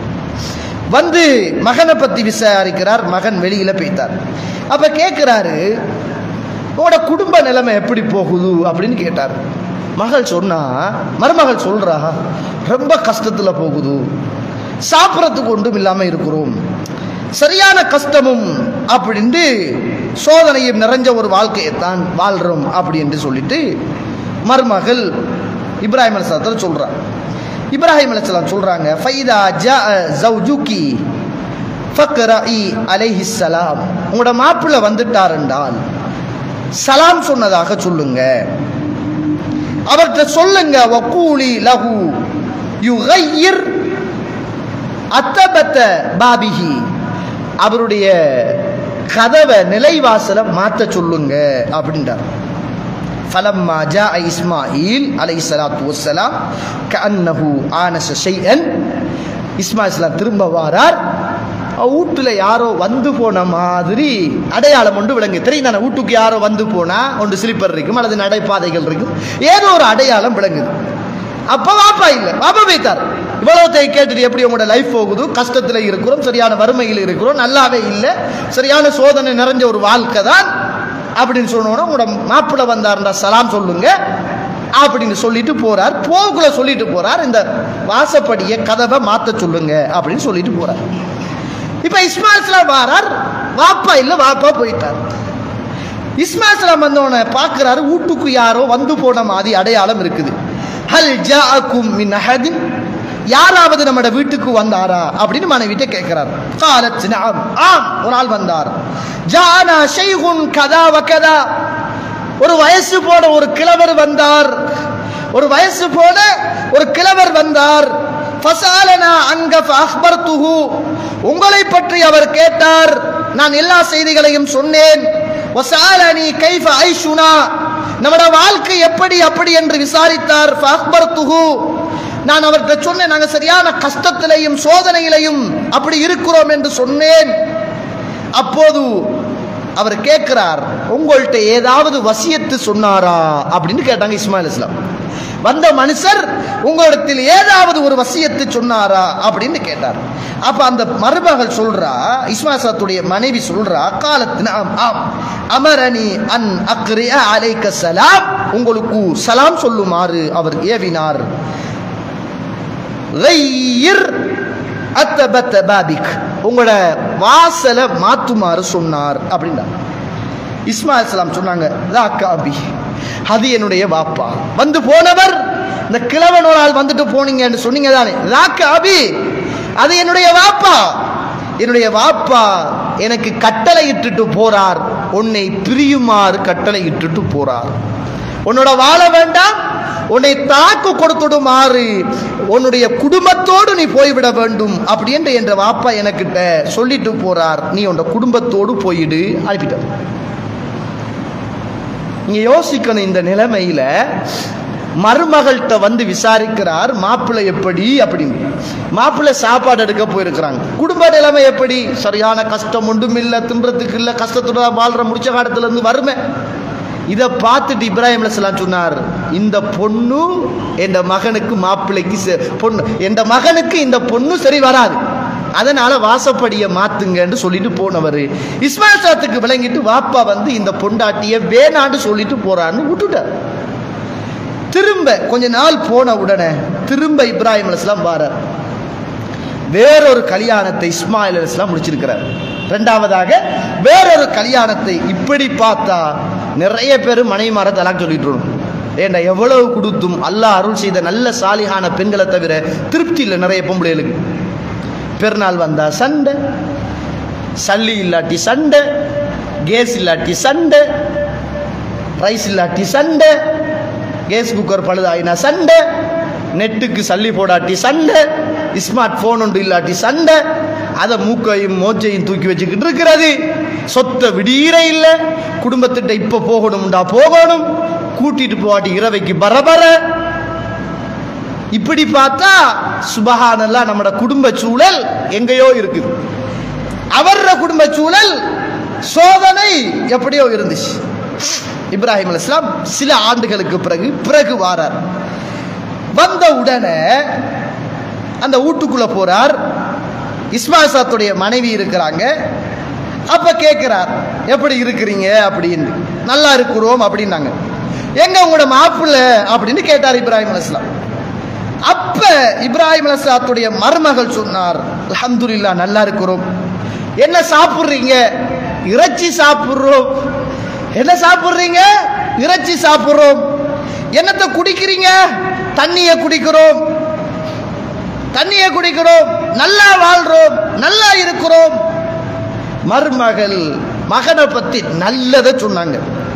வந்து மகனை பத்தி விசாரிக்கிறார் மகன் வெளியில போயிட்டார் அப்ப கேட்கிறாரு உங்களோட குடும்ப நிலைமை எப்படி போகுது அப்படின்னு கேட்டார் மகள் சொன்னா மருமகள் சொல்றா ரொம்ப கஷ்டத்துல போகுது சாப்பிட்றதுக்கு ஒன்றும் இல்லாம இருக்கிறோம் சரியான கஷ்டமும் அப்படின்ட்டு சோதனையும் நிறைஞ்ச ஒரு வாழ்க்கையைத்தான் வாழ்றோம் அப்படின்னு சொல்லிட்டு மருமகள் இப்ராஹிம் அலிஸ்லாத்தில் சொல்றா இப்ராஹிம் அலிஸ்லாம் சொல்றாங்க ஃபைதா ஜா ஜவுஜுகி ஃபக்ரஇ அலைஹிஸ்ஸலாம் உங்களோட மாப்பிள்ளை வந்துட்டார் என்றால் சலாம் சொன்னதாக சொல்லுங்க அவர்கிட்ட சொல்லுங்க வக்கூலி லஹு யுகையிர் அத்தபத்த பாபிஹி அவருடைய கதவை நிலைவாசலை மாத்த சொல்லுங்க அப்படின்றார் ஃபலம்மா ஜாஅ இஸ்மாயில் அலைஹிஸ்ஸலாத்து வஸ்ஸலாம் கஅன்னஹு ஆனஸ ஷைஅன் இஸ்மாயில் திரும்ப வாரார் வீட்டுல யாரோ வந்து போன மாதிரி அடையாளம் ஒன்று விளங்கு தெரியும் தானே வீட்டுக்கு யாரோ வந்து போனா ஒன்று ஸ்லிப்பர் இருக்கும் அல்லது நடைபாதைகள் இருக்கும் ஏதோ ஒரு அடையாளம் விளங்குது அப்ப வாப்பா இல்லை வாப்பா வைத்தார் இவ்வளவு கேட்டுட்டு எப்படி உங்களோட லைஃப் போகுது கஷ்டத்தில் இருக்கிறோம் சரியான வறுமையில் இருக்கிறோம் நல்லாவே இல்லை சரியான சோதனை நிறைஞ்ச ஒரு வாழ்க்கை தான் அப்படின்னு சொன்னோன்னா உங்களோட மாப்பிள்ளை வந்தாருண்டா சலாம் சொல்லுங்க அப்படின்னு சொல்லிட்டு போறார் போகுல சொல்லிட்டு போறார் இந்த வாசப்படியை கதவை மாத்த சொல்லுங்க அப்படின்னு சொல்லிட்டு போறார் இப்ப இஸ்மாயில்ஸ்லாம் வாரார் வாப்பா இல்ல வாப்பா போயிட்டார் இஸ்மாயில்ஸ்லாம் வந்தவனை பார்க்கிறாரு வீட்டுக்கு யாரோ வந்து போன மாதிரி அடையாளம் இருக்குது ஹல் ஜாஅக்கும் மின் அஹதின் யாராவது நம்மட வீட்டுக்கு வந்தாரா அப்படின்னு மனைவிட்ட கேட்கிறார் காலத் நஅம் ஆம் ஒரு ஆள் வந்தார் ஜானா ஷைகுன் கதா வகதா ஒரு வயசு போன ஒரு கிழவர் வந்தார் ஒரு வயசு போன ஒரு கிழவர் வந்தார் ஃபசாலனா அங்க ஃபஅக்பர்துஹு உங்களை பற்றி அவர் கேட்டார் நான் எல்லா செய்திகளையும் சொன்னேன் வசாலனி கைஃப ஐஷுனா நம்மட வாழ்க்கை எப்படி அப்படி என்று விசாரித்தார் ஃபஅக்பர்துஹு நான் அவர்கிட்ட சொன்னேன் நாங்க சரியான கஷ்டத்திலையும் சோதனையிலையும் அப்படி இருக்கிறோம் என்று சொன்னேன் அப்போது அவர் கேட்கிறார் உங்கள்கிட்ட ஏதாவது வசியத்து சொன்னாரா அப்படின்னு கேட்டாங்க இஸ்மாயில் இஸ்லாம் வந்த மனுஷர் உங்களிடத்தில் ஏதாவது ஒரு வசியத்து சொன்னாரா அப்படின்னு கேட்டார் அப்ப அந்த மருமகள் சொல்றா இஸ்மாசத்துடைய மனைவி சொல்றா காலத்தின் ஆம் ஆம் அமரணி அன் அக்ரியா அலைக்க சலாம் உங்களுக்கு சலாம் சொல்லுமாறு அவர் ஏவினார் غير அத்தபத்த பாபிக் உங்களோட வாசலை மாத்துமாறு சொன்னார் அப்படின்னா இஸ்மாயில் சலாம் சொன்னாங்க "தாக்க அபி அது என்னுடைய வாப்பா வந்து போனவர் இந்த கிழவன் ஒரு ஆள் வந்துட்டு போனீங்கன்னு சொன்னீங்க தானே "தாக்க அபி அது என்னுடைய வாப்பா என்னுடைய வாப்பா எனக்கு கட்டளை இட்டுட்டு போறார் உன்னை பிரியுமாறு கட்டளை இட்டுட்டு போறார் உன்னோட வாழ வேண்டாம் உன்னை தாக்கு கொடுத்துடுமாறு உன்னுடைய குடும்பத்தோடு நீ போய்விட வேண்டும் அப்படி என்று என்ற வாப்பா எனக்கிட்ட சொல்லிட்டு போறார் நீ உன்னோட குடும்பத்தோடு போயிடு அனுப்பிட்டார் நீங்க யோசிக்கணும் இந்த நிலைமையில மருமகள்கிட்ட வந்து விசாரிக்கிறார் மாப்பிள்ளை எப்படி அப்படின்னு மாப்பிள்ளை சாப்பாடு எடுக்க போயிருக்கிறாங்க குடும்ப நிலைமை எப்படி சரியான கஷ்டம் ஒன்றும் இல்லை தின்றதுக்கு இல்லை கஷ்டத்தோட வாழ்ற முடிச்ச காலத்துல இருந்து வறுமை இதை பார்த்துட்டு இப்ராஹிம் அலைஹிஸ்ஸலாம் சொன்னார் இந்த பொண்ணு என் மகனுக்கு மாப்பிள்ளைக்கு செ- பொண்ணு என் மகனுக்கு இந்த பொண்ணு சரி வராது அதனால வாசப்படியை மாத்துங்கன்னு சொல்லிட்டு போனவர் இஸ்மாயில் சாத்துக்கு விளங்கிட்டு வாப்பா வந்து இந்த பொண்டாட்டிய வேணான்னு சொல்லிட்டு போறான்னு விட்டுட்டார் திரும்ப கொஞ்ச நாள் போன உடனே திரும்ப இப்ராஹிம் அலைஹிஸ்ஸலாம் வாரார் வேறொரு கல்யாணத்தை இஸ்மாயில் அலைஹிஸ்ஸலாம் முடிச்சிருக்கிறார் ரெண்டாவதாக வேறொரு கல்யாணத்தை இப்படி பார்த்தா நிறைய பேர் மனைவிமார தலாக் சொல்லிட்டு வரும். ஏண்டா எவ்வளவு கொடுத்தும் அல்லாஹ் அருள் செய்த நல்ல சாலிகான பெண்களை தவிர திருப்தி இல்லை நிறைய பொம்பளைகளுக்கு பெருநாள் வந்தா சண்டை சல்லி இல்லாட்டி சண்டை கேஸ் இல்லாட்டி சண்டை ரைஸ் இல்லாட்டி சண்டை கேஸ் குக்கர் பழுதாயினா சண்டை நெட்டுக்கு சல்லி போடாட்டி சண்டை ஸ்மார்ட் போன் ஒன்று இல்லாட்டி சண்டை அதை மூக்கையும் மோச்சையும் தூக்கி வச்சுக்கிட்டு இருக்கிறது சொத்தை விடீர இல்லை குடும்பத்திட்ட இப்ப போகணும்டா போகணும் கூட்டிட்டு போவாட்டி இரவைக்கு பரபர இப்படி பார்த்தா சுபஹானல்லா நம்மட குடும்ப சூழல் எங்கேயோ இருக்குது அவர குடும்ப சூழல் சோதனை எப்படியோ இருந்துச்சு இப்ராஹிம் அலைஹிஸ்ஸலாம் சில ஆண்டுகளுக்கு பிறகு பிறகு வாரார் வந்த உடனே அந்த வீட்டுக்குள்ள போறார் இஸ்மாயில் சாத்துடைய மனைவி இருக்கிறாங்க அப்ப கேட்கிறார் எப்படி இருக்கிறீங்க அப்படின்னு நல்லா இருக்கிறோம் அப்படின்னாங்க எங்க உங்களோட மாப்பிள்ளை அப்படின்னு கேட்டார் இப்ராஹிம் அலைஹிஸ்ஸலாம் அப்ப இப்ராஹிம் அலைஹிஸ்ஸலாத்துடைய மருமகள் சொன்னார் அல்ஹம்துலில்லாஹ் நல்லா இருக்கிறோம் என்ன சாப்பிடுறீங்க இறைச்சி சாப்பிடுறோம் என்ன சாப்பிடுறீங்க இறைச்சி சாப்பிடுறோம் என்னத்தை குடிக்கிறீங்க தண்ணியை குடிக்கிறோம் தண்ணியை குடிக்கிறோம் நல்லா வாழ்றோம் நல்லா இருக்கிறோம் மருமகள் மகனை பத்தி நல்லதை சொன்னாங்க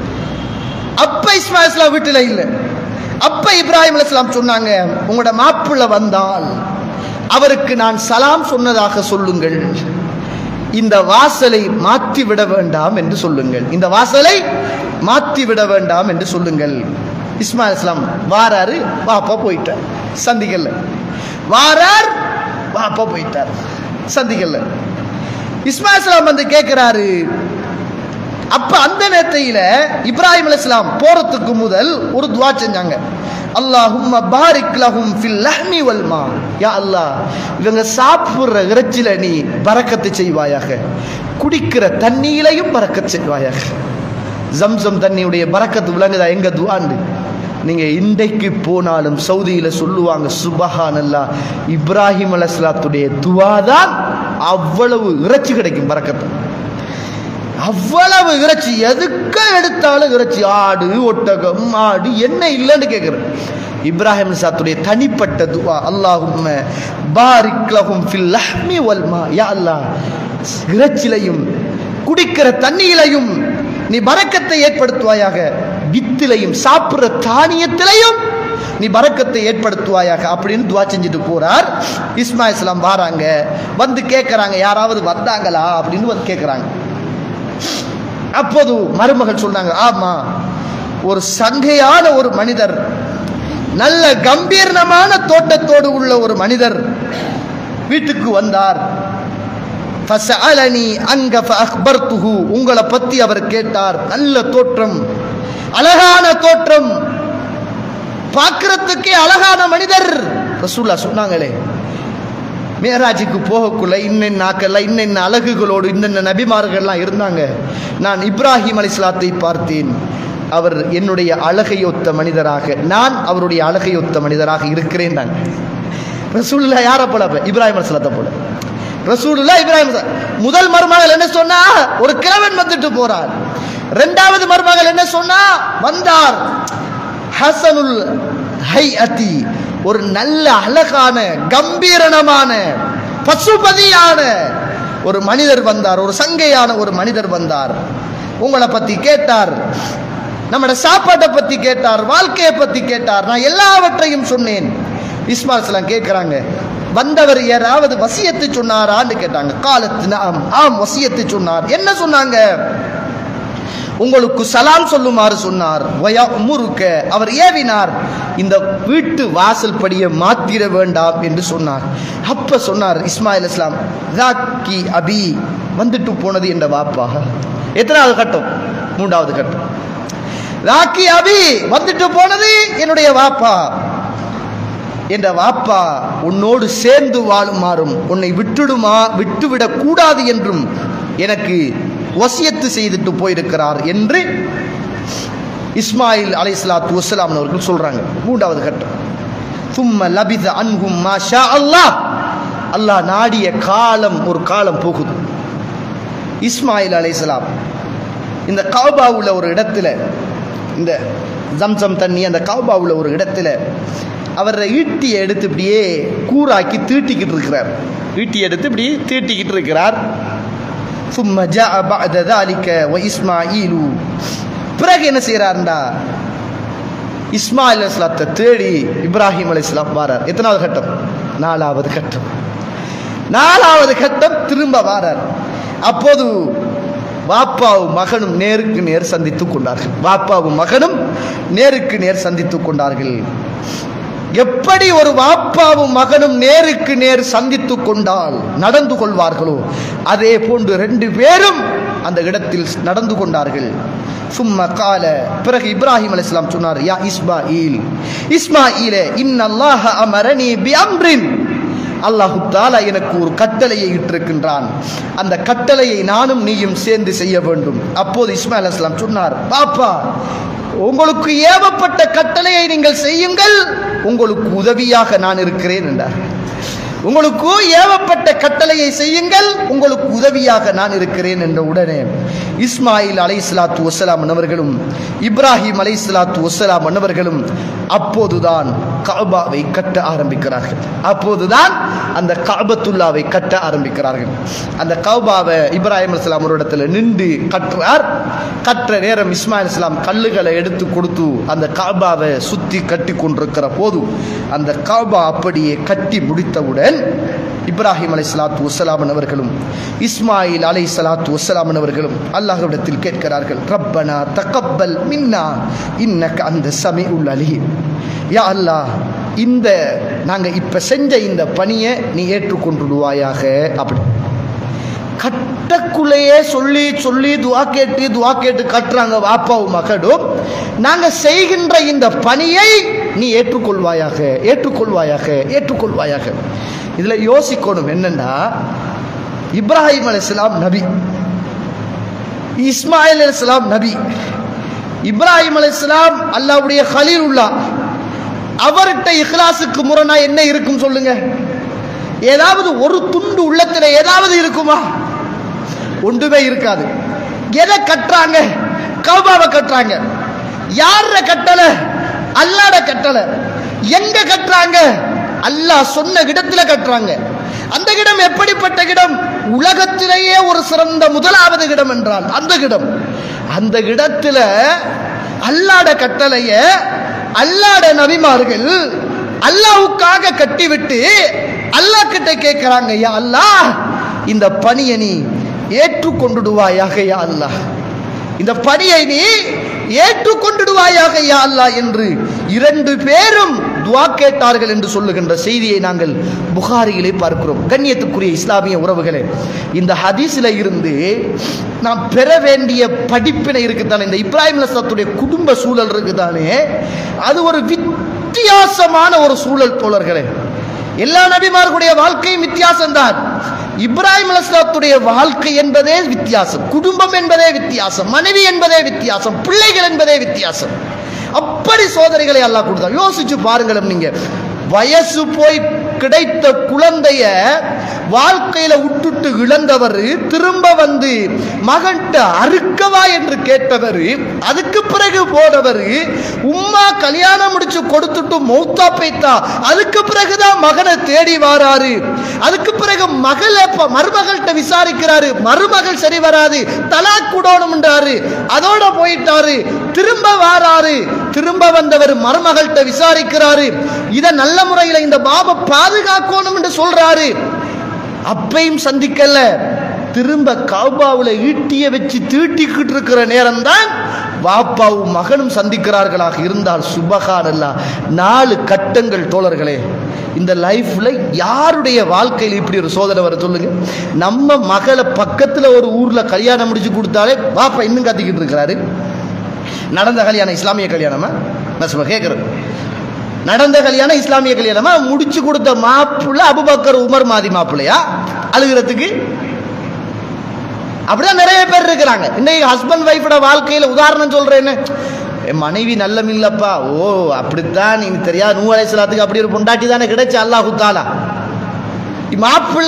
அப்ப இஸ்மாயில் இஸ்லாம் வீட்டுல இல்ல அப்ப இப்ராஹிம் அலைஹிஸ்ஸலாம் சொன்னாங்க உங்களோட மாப்பிள்ளை வந்தால் அவருக்கு நான் சலாம் சொன்னதாக சொல்லுங்கள் இந்த வாசலை மாற்றி விட வேண்டாம் என்று சொல்லுங்கள் இந்த வாசலை மாற்றி விட வேண்டாம் என்று சொல்லுங்கள் இஸ்மாயில் இஸ்லாம் வாராரு வாப்பா போயிட்டார் சந்திக்கல வாரார் வாப்பா போயிட்டார் சந்திக்கல இஸ்மாயில் இஸ்லாம் வந்து கேட்கிறாரு அப்ப அந்த நேரத்தையில இப்ராஹிம் அலைஹிஸ்ஸலாம் போறதுக்கு முதல் ஒரு துவா செஞ்சாங்க அல்லாஹும்ம பாரிக் லஹும் ஃபில் லஹ்மி வல் மா யா அல்லாஹ் இவங்க சாப்பிடுற இறைச்சில நீ பரக்கத்து செய்வாயாக குடிக்கிற தண்ணியிலையும் பரக்கத் செய்வாயாக ஜம்சம் தண்ணியுடைய பரக்கத்து விளங்குதா எங்க துவாண்டு நீங்க இன்றைக்கு போனாலும் சவுதியில சொல்லுவாங்க சுபஹான் அல்லாஹ் இப்ராஹிம் அலைஹிஸ்ஸலாத்துடைய துவா தான் அவ்வளவு இறைச்சி கிடைக்கும் பரக்கத்து அவ்வளவு இறைச்சி எதுக்க எடுத்தாலும் இறைச்சி ஆடு ஒட்டகம் மாடு என்ன இல்லைன்னு கேட்குறேன் இப்ராஹிம் சாத்துடைய தனிப்பட்ட துவா அல்லாஹும்ம பாரிக் லஹும் ஃபில் லஹ்மி வல் மா யா அல்லாஹ் இறைச்சிலையும் குடிக்கிற தண்ணியிலையும் நீ பரக்கத்தை ஏற்படுத்துவாயாக வித்திலையும் சாப்பிடுற தானியத்திலையும் நீ பரக்கத்தை ஏற்படுத்துவாயாக அப்படின்னு துவா செஞ்சுட்டு போறார் இஸ்மா இஸ்லாம் வாராங்க வந்து கேட்கறாங்க யாராவது வந்தாங்களா அப்படின்னு வந்து கேட்கறாங்க அப்போது மருமகள் சொன்னாங்க ஆமா ஒரு சங்கையான ஒரு மனிதர் நல்ல கம்பீரமான தோட்டத்தோடு உள்ள ஒரு மனிதர் வீட்டுக்கு வந்தார் ஃபசஅலனி அங்க ஃபஅக்பர்துஹு உங்களை பத்தி அவர் கேட்டார் நல்ல தோற்றம் அழகான தோற்றம் பார்க்கறதுக்கே அழகான மனிதர் ரசூல்லா சொன்னாங்களே மேராஜுக்கு போகக்குள்ள இன்னென்ன நாக்கல்ல இன்னென்ன அழகுகளோடு இன்னென்ன நபிமார்கள்லாம் இருந்தாங்க நான் இப்ராஹிம் அலிஸ்லாத்தை பார்த்தேன் அவர் என்னுடைய அழகையொத்த மனிதராக நான் அவருடைய அழகையொத்த மனிதராக இருக்கிறேன் நான் ரசூலுல்லா யாரை போல அப்ப? இப்ராஹிம் அலிஸ்லாத்தை போல ரசூலுல்லா இப்ராஹிம் அலிஸ்லாம். முதல் மருமகள் என்ன சொன்னா ஒரு கிழவன் வந்துட்டு போறார் இரண்டாவது மருமகள் என்ன சொன்னா வந்தார் ஹசனுல் ஹைஅதி ஒரு நல்ல அழகான கம்பீரணமான பசுபதியான ஒரு மனிதர் வந்தார் ஒரு சங்கையான ஒரு மனிதர் வந்தார் உங்களை பத்தி கேட்டார் நம்மட சாப்பாட்டை பத்தி கேட்டார் வாழ்க்கையை பத்தி கேட்டார் நான் எல்லாவற்றையும் சொன்னேன் இஸ்மால் சலாம் கேட்கிறாங்க வந்தவர் யாராவது வசியத்தை சொன்னாரான்னு கேட்டாங்க காலத்து நாம் ஆம் வசியத்தை சொன்னார் என்ன சொன்னாங்க உங்களுக்கு சலாம் சொல்லுமாறு சொன்னார் வயா முறுக்க அவர் ஏவினார் இந்த வீட்டு வாசல் படியை மாத்திர வேண்டாம் என்று சொன்னார் அப்ப சொன்னார் இஸ்மாயில் இஸ்லாம் ராக்கி அபி வந்துட்டு போனது என்ற வாப்பா எத்தனாவது கட்டம் மூன்றாவது கட்டம் ராக்கி அபி வந்துட்டு போனது என்னுடைய வாப்பா என்ற வாப்பா உன்னோடு சேர்ந்து வாழுமாறும் உன்னை விட்டுடுமா விட்டுவிடக் கூடாது என்றும் எனக்கு வசியத்து செய்துட்டு போயிருக்கிறார் என்று இஸ்மாயில் அலை சலாத்து வசலாம் அவர்கள் சொல்றாங்க மூன்றாவது கட்டம் தும்ம லபித அன்ஹும் மாஷா அல்லாஹ் அல்லாஹ் நாடிய காலம் ஒரு காலம் போகுது இஸ்மாயில் அலைஹிஸ்ஸலாம் இந்த கௌபாவுல ஒரு இடத்துல இந்த ஜம்சம் தண்ணி அந்த கௌபாவுல ஒரு இடத்துல அவர் ஈட்டியை எடுத்து இப்படியே கூராக்கி தீட்டிக்கிட்டு இருக்கிறார் ஈட்டியை எடுத்து இப்படி தீட்டிக்கிட்டு இருக்கிறார் ثم جاء بعد ذلك وإسماعيل பிறகு என்ன செய்யறாருண்டா இஸ்மாயில் அலைஹிஸ்ஸலாத்தை தேடி இப்ராஹிம் அலைஹிஸ்ஸலாம் வாரார் எத்தனாவது கட்டம் நாலாவது கட்டம் நாலாவது கட்டம் திரும்ப வாரார் அப்போது வாப்பாவும் மகனும் நேருக்கு நேர் சந்தித்துக் கொண்டார்கள் வாப்பாவும் மகனும் நேருக்கு நேர் சந்தித்துக் கொண்டார்கள் எப்படி ஒரு வாப்பாவும் மகனும் நேருக்கு நேர் சந்தித்துக் கொண்டால் நடந்து கொள்வார்களோ அதே போன்று ரெண்டு பேரும் அந்த இடத்தில் நடந்து கொண்டார்கள் சும்மா கால பிறகு இப்ராஹிம் அலைஹிஸ்ஸலாம் சொன்னார் யா இஸ்மாயில் இஸ்மாயிலே இன்னல்லாஹ அமரனி பி அம்ரின் அல்லாஹு தாலா எனக்கு ஒரு கட்டளையை இட்டிருக்கின்றான் அந்த கட்டளையை நானும் நீயும் சேர்ந்து செய்ய வேண்டும் அப்போது இஸ்மாயில் அஸ்லாம் சொன்னார் பாப்பா உங்களுக்கு ஏவப்பட்ட கட்டளையை நீங்கள் செய்யுங்கள் உங்களுக்கு உதவியாக நான் இருக்கிறேன் என்றார் உங்களுக்கு ஏவப்பட்ட கட்டளையை செய்யுங்கள் உங்களுக்கு உதவியாக நான் இருக்கிறேன் என்ற உடனே இஸ்மாயில் அலை சலாத்து வசலாம் அன்னவர்களும் இப்ராஹிம் அலை சலாத்து வசலாம் அன்னவர்களும் அப்போதுதான் கஅபாவை கட்ட ஆரம்பிக்கிறார்கள் அப்போதுதான் அந்த கஅபத்துல்லாவை கட்ட ஆரம்பிக்கிறார்கள் அந்த கௌபாவை இப்ராஹிம் அலிஸ்லாம் ஒரு இடத்துல நின்று கட்டுறார் கற்ற நேரம் இஸ்மாயில் இஸ்லாம் கல்லுகளை எடுத்து கொடுத்து அந்த காபாவை சுத்தி கட்டி கொண்டிருக்கிற போது அந்த காபா அப்படியே கட்டி முடித்தவுடன் இப்ராஹிம் அலை சலாத்து வசலாமன் அவர்களும் இஸ்மாயில் அலை சலாத்து வசலாமன் அவர்களும் அல்லாஹ்விடத்தில் கேட்கிறார்கள் ரப்பனா தகப்பல் மின்னா இன்னக்க அந்த சமி உல் அலீம் யா அல்லாஹ் இந்த நாங்க இப்ப செஞ்ச இந்த பணியை நீ ஏற்றுக்கொண்டுடுவாயாக அப்படி கட்டக்குள்ளேயே சொல்லி சொல்லி துவா கேட்டு துவா கேட்டு கட்டுறாங்க வாப்பாவும் மகடும் நாங்க செய்கின்ற இந்த பணியை நீ ஏற்றுக்கொள்வாயாக ஏற்றுக்கொள்வாயாக ஏற்றுக்கொள்வாயாக இதுல யோசிக்கணும் என்னன்னா இப்ராஹிம் அலைஹிஸ்ஸலாம் நபி இஸ்மாயில் அலைஹிஸ்ஸலாம் நபி இப்ராஹிம் அலைஹிஸ்ஸலாம் அல்லாஹ்வுடைய ஹலீலுல்லா அவர்கிட்ட இஹ்லாஸுக்கு முரணா என்ன இருக்கும் சொல்லுங்க ஏதாவது ஒரு துண்டு உள்ளத்துல ஏதாவது இருக்குமா ஒன்றுமே இருக்காது எதை கட்டுறாங்க கௌபாவை கட்டுறாங்க யார கட்டளை அல்லாட கட்டளை எங்க கட்டுறாங்க அல்லாஹ் சொன்ன இடத்துல கட்டுறாங்க அந்த இடம் எப்படிப்பட்ட இடம் உலகத்திலேயே ஒரு சிறந்த முதலாவது இடம் என்றால் அந்த இடம் அந்த இடத்துல அல்லாட கட்டளைய அல்லாட நபிமார்கள் அல்லாவுக்காக கட்டிவிட்டு அல்லாஹ் கிட்ட கேட்கிறாங்க யா அல்லாஹ் இந்த பணியை நீ ஏற்றுக்கொண்டுடுவாயாக யா அல்லாஹ் இந்த பணியை நீ ஏற்றுக்கொண்டுடுவாயாக யா அல்லாஹ் என்று இரண்டு பேரும் துவா கேட்டார்கள் என்று சொல்லுகின்ற செய்தியை நாங்கள் புகாரியிலே பார்க்கிறோம் கண்ணியத்துக்குரிய இஸ்லாமிய உறவுகளே இந்த ஹதீஸில் இருந்து நாம் பெற வேண்டிய படிப்பினை இருக்குதானே இந்த இப்ராஹிம் அலசத்துடைய குடும்ப சூழல் இருக்குதானே அது ஒரு வித்தியாசமான ஒரு சூழல் தோழர்களே எல்லா நபிமார்களுடைய வாழ்க்கையும் வித்தியாசம்தான் இப்ராஹிம் அலஸ்லாத்துடைய வாழ்க்கை என்பதே வித்தியாசம் குடும்பம் என்பதே வித்தியாசம் மனைவி என்பதே வித்தியாசம் பிள்ளைகள் என்பதே வித்தியாசம் அப்படி சோதனைகளை அல்லாஹ் கொடுத்தார் யோசிச்சு பாருங்களும் நீங்க வயசு போய் கிடைத்த குழந்தைய வாழ்க்கையில விட்டுட்டு இழந்தவர் திரும்ப வந்து மகன்கிட்ட அறுக்கவா என்று கேட்டவர் அதுக்கு பிறகு போனவர் உம்மா கல்யாணம் முடிச்சு கொடுத்துட்டு மௌத்தா பைத்தா அதுக்கு பிறகுதான் மகனை தேடி வாராரு அதுக்கு பிறகு மகளை ப- மருமகள்கிட்ட விசாரிக்கிறாரு மருமகள் சரி வராது தலாக் கூடணும்ன்றாரு அதோட போயிட்டாரு திரும்ப வாராரு திரும்ப வந்தவர் மருமகள்கிட்ட விசாரிக்கிறாரு இத நல்ல முறையில இந்த பாபா பாதுகாக்கணும் என்று சொல்றாரு அப்பையும் சந்திக்கல திரும்ப கௌபாவுல ஈட்டிய வச்சு தீட்டிக்கிட்டு இருக்கிற நேரம் தான் வாப்பாவும் மகனும் சந்திக்கிறார்களாக இருந்தால் சுபகான் அல்ல நாலு கட்டங்கள் தோழர்களே இந்த லைஃப்ல யாருடைய வாழ்க்கையில் இப்படி ஒரு சோதனை வர சொல்லுங்க நம்ம மகளை பக்கத்துல ஒரு ஊர்ல கல்யாணம் முடிச்சு கொடுத்தாலே வாப்பா இன்னும் கத்திக்கிட்டு இருக்கிறாரு நடந்த கல்யாணம் இஸ்லாமிய கல்யாணமா நான் சும்மா கேட்குறேன் நடந்த கல்யாணம் இஸ்லாமிய கல்யாணமா முடிச்சு கொடுத்த மாப்பிள்ள அபுபக்கர் உமர் மாதி மாப்பிள்ளையா அழுகிறதுக்கு அப்படிதான் நிறைய பேர் இருக்கிறாங்க இன்னைக்கு ஹஸ்பண்ட் ஒய்ஃபோட வாழ்க்கையில உதாரணம் சொல்றேன்னு என் மனைவி நல்லம் இல்லப்பா ஓ அப்படித்தான் நீ தெரியாது நூ அலைசலாத்துக்கு அப்படி ஒரு பொண்டாட்டி தானே கிடைச்சு அல்லாஹு தாலா மாப்பிள்ள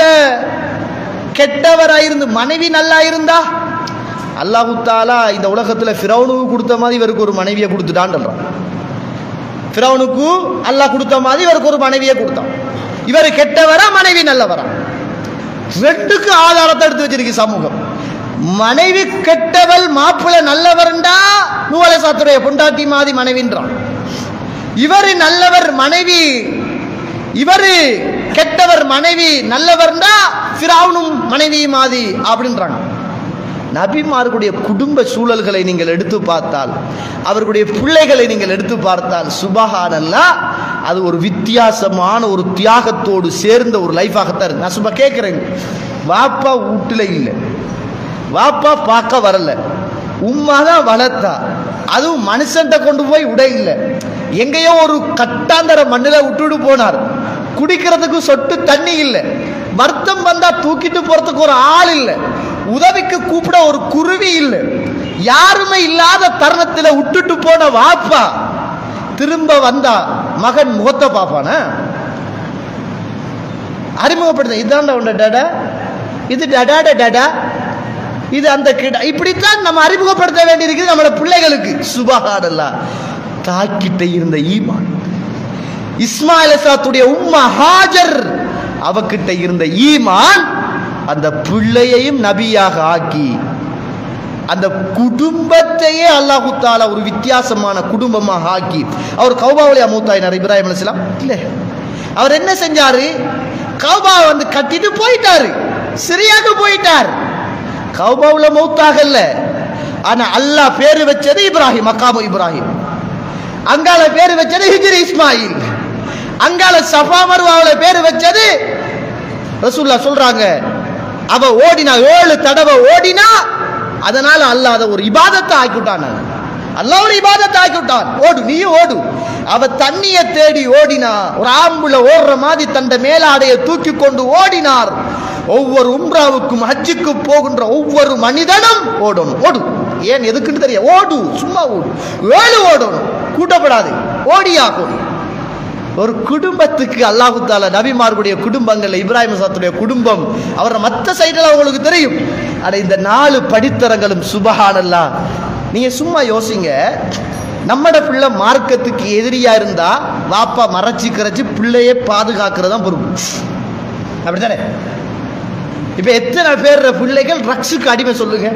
கெட்டவரா இருந்து மனைவி நல்லா இருந்தா அல்லாஹு தாலா இந்த உலகத்துல ஃபிரௌனுக்கு கொடுத்த மாதிரி இவருக்கு ஒரு மனைவியை கொடுத்துட்டான்னு சொல்றான் ஃபிரௌனுக்கு அல்லாஹ் கொடுத்த மாதிரி இவருக்கு ஒரு மனைவியை கொடுத்தான் இவர் கெட்டவரா மனைவி நல்லவரா ரெண்டுக்கு ஆதாரத்தை எடுத்து வச்சிருக்கு சமூகம் மனைவி கெட்டவள் மாப்பிள்ளை நல்லவர்ண்டா நூவலை சாத்துடைய பொண்டாட்டி மாதிரி மனைவின்றான் இவர் நல்லவர் மனைவி இவர் கெட்டவர் மனைவி நல்லவர்ண்டா ஃபிரௌனும் மனைவி மாதிரி அப்படின்றாங்க நபிமார்களுடைய குடும்ப சூழல்களை நீங்கள் எடுத்து பார்த்தால் அவர்களுடைய பிள்ளைகளை நீங்கள் எடுத்து பார்த்தால் சுபஹானல்லா அது ஒரு வித்தியாசமான ஒரு தியாகத்தோடு சேர்ந்த ஒரு லைஃபாகத்தான் இருக்கு நான் சும்மா கேட்குறேன் வாப்பா வீட்டில் இல்லை வாப்பா பார்க்க வரல உம்மா தான் வளர்த்தா அதுவும் மனுஷன்ட்ட கொண்டு போய் விட இல்லை எங்கேயோ ஒரு கட்டாந்தர மண்ணில் விட்டுட்டு போனார் குடிக்கிறதுக்கு சொட்டு தண்ணி இல்லை வருத்தம் வந்தா தூக்கிட்டு போறதுக்கு ஒரு ஆள் இல்லை உதவிக்கு கூப்பிட ஒரு குருவி இல்லை யாருமே இல்லாத தருணத்துல விட்டுட்டு போன வாப்பா திரும்ப வந்தா மகன் முகத்தை பார்ப்பானா அறிமுகப்படுத்த இதாண்டா உண்ட டடா இது டடாட டடா இது அந்த கிட இப்படித்தான் நம்ம அறிமுகப்படுத்த வேண்டியிருக்குது நம்மளோட பிள்ளைகளுக்கு சுபஹானல்லா தாக்கிட்ட இருந்த ஈமான் இஸ்மாயில் இஸ்லாத்துடைய உம்மா ஹாஜர் அவகிட்ட இருந்த ஈமான் அந்த பிள்ளையையும் நபியாக ஆக்கி அந்த குடும்பத்தையே அல்லாஹு தாலா ஒரு வித்தியாசமான குடும்பமாக ஆக்கி அவர் கௌபாவலியா மூத்தாயினார் இப்ராஹிம் அலிஸ்லாம் இல்லை அவர் என்ன செஞ்சாரு கௌபா வந்து கட்டிட்டு போயிட்டாரு சிரியாக்கு போயிட்டார் கௌபாவுல மௌத்தாகல்ல ஆனா அல்லாஹ் பேரு வச்சது இப்ராஹிம் அக்காமு இப்ராஹிம் அங்கால பேரு வச்சது ஹிஜ்ரி இஸ்மாயில் அங்கால சஃபா மருவாவுல பேரு வச்சது ரசூல்லா சொல்றாங்க அவ ஓடினா ஏழு தடவை ஓடினா அதனால அல்லாஹ் அதை ஒரு இபாதத்தை ஆக்கிவிட்டான் அல்லாஹ் ஒரு இபாதத்தை ஆக்கிவிட்டான் ஓடு நீயும் ஓடு அவ தண்ணிய தேடி ஓடினா ஒரு ஆம்புல ஓடுற மாதிரி தந்த மேலாடையை தூக்கி கொண்டு ஓடினார் ஒவ்வொரு உம்ராவுக்கும் ஹஜ்ஜுக்கு போகின்ற ஒவ்வொரு மனிதனும் ஓடணும் ஓடு ஏன் எதுக்குன்னு தெரியும் ஓடு சும்மா ஓடு ஏழு ஓடணும் கூட்டப்படாது ஓடியாகும் ஒரு குடும்பத்துக்கு அல்லாஹு தாலா நபிமார்களுடைய குடும்பங்கள் இப்ராஹிம் சாத்துடைய குடும்பம் அவர மற்ற சைடில் உங்களுக்கு தெரியும் அட இந்த நாலு படித்தரங்களும் சுபஹானல்லா நீங்க சும்மா யோசிங்க நம்மட பிள்ளை மார்க்கத்துக்கு எதிரியா இருந்தா வாப்பா மறைச்சி கரைச்சி பிள்ளையே பாதுகாக்கிறதா பொறுப்பு அப்படித்தானே இப்ப எத்தனை பேர் பிள்ளைகள் ட்ரக்ஸுக்கு அடிமை சொல்லுங்க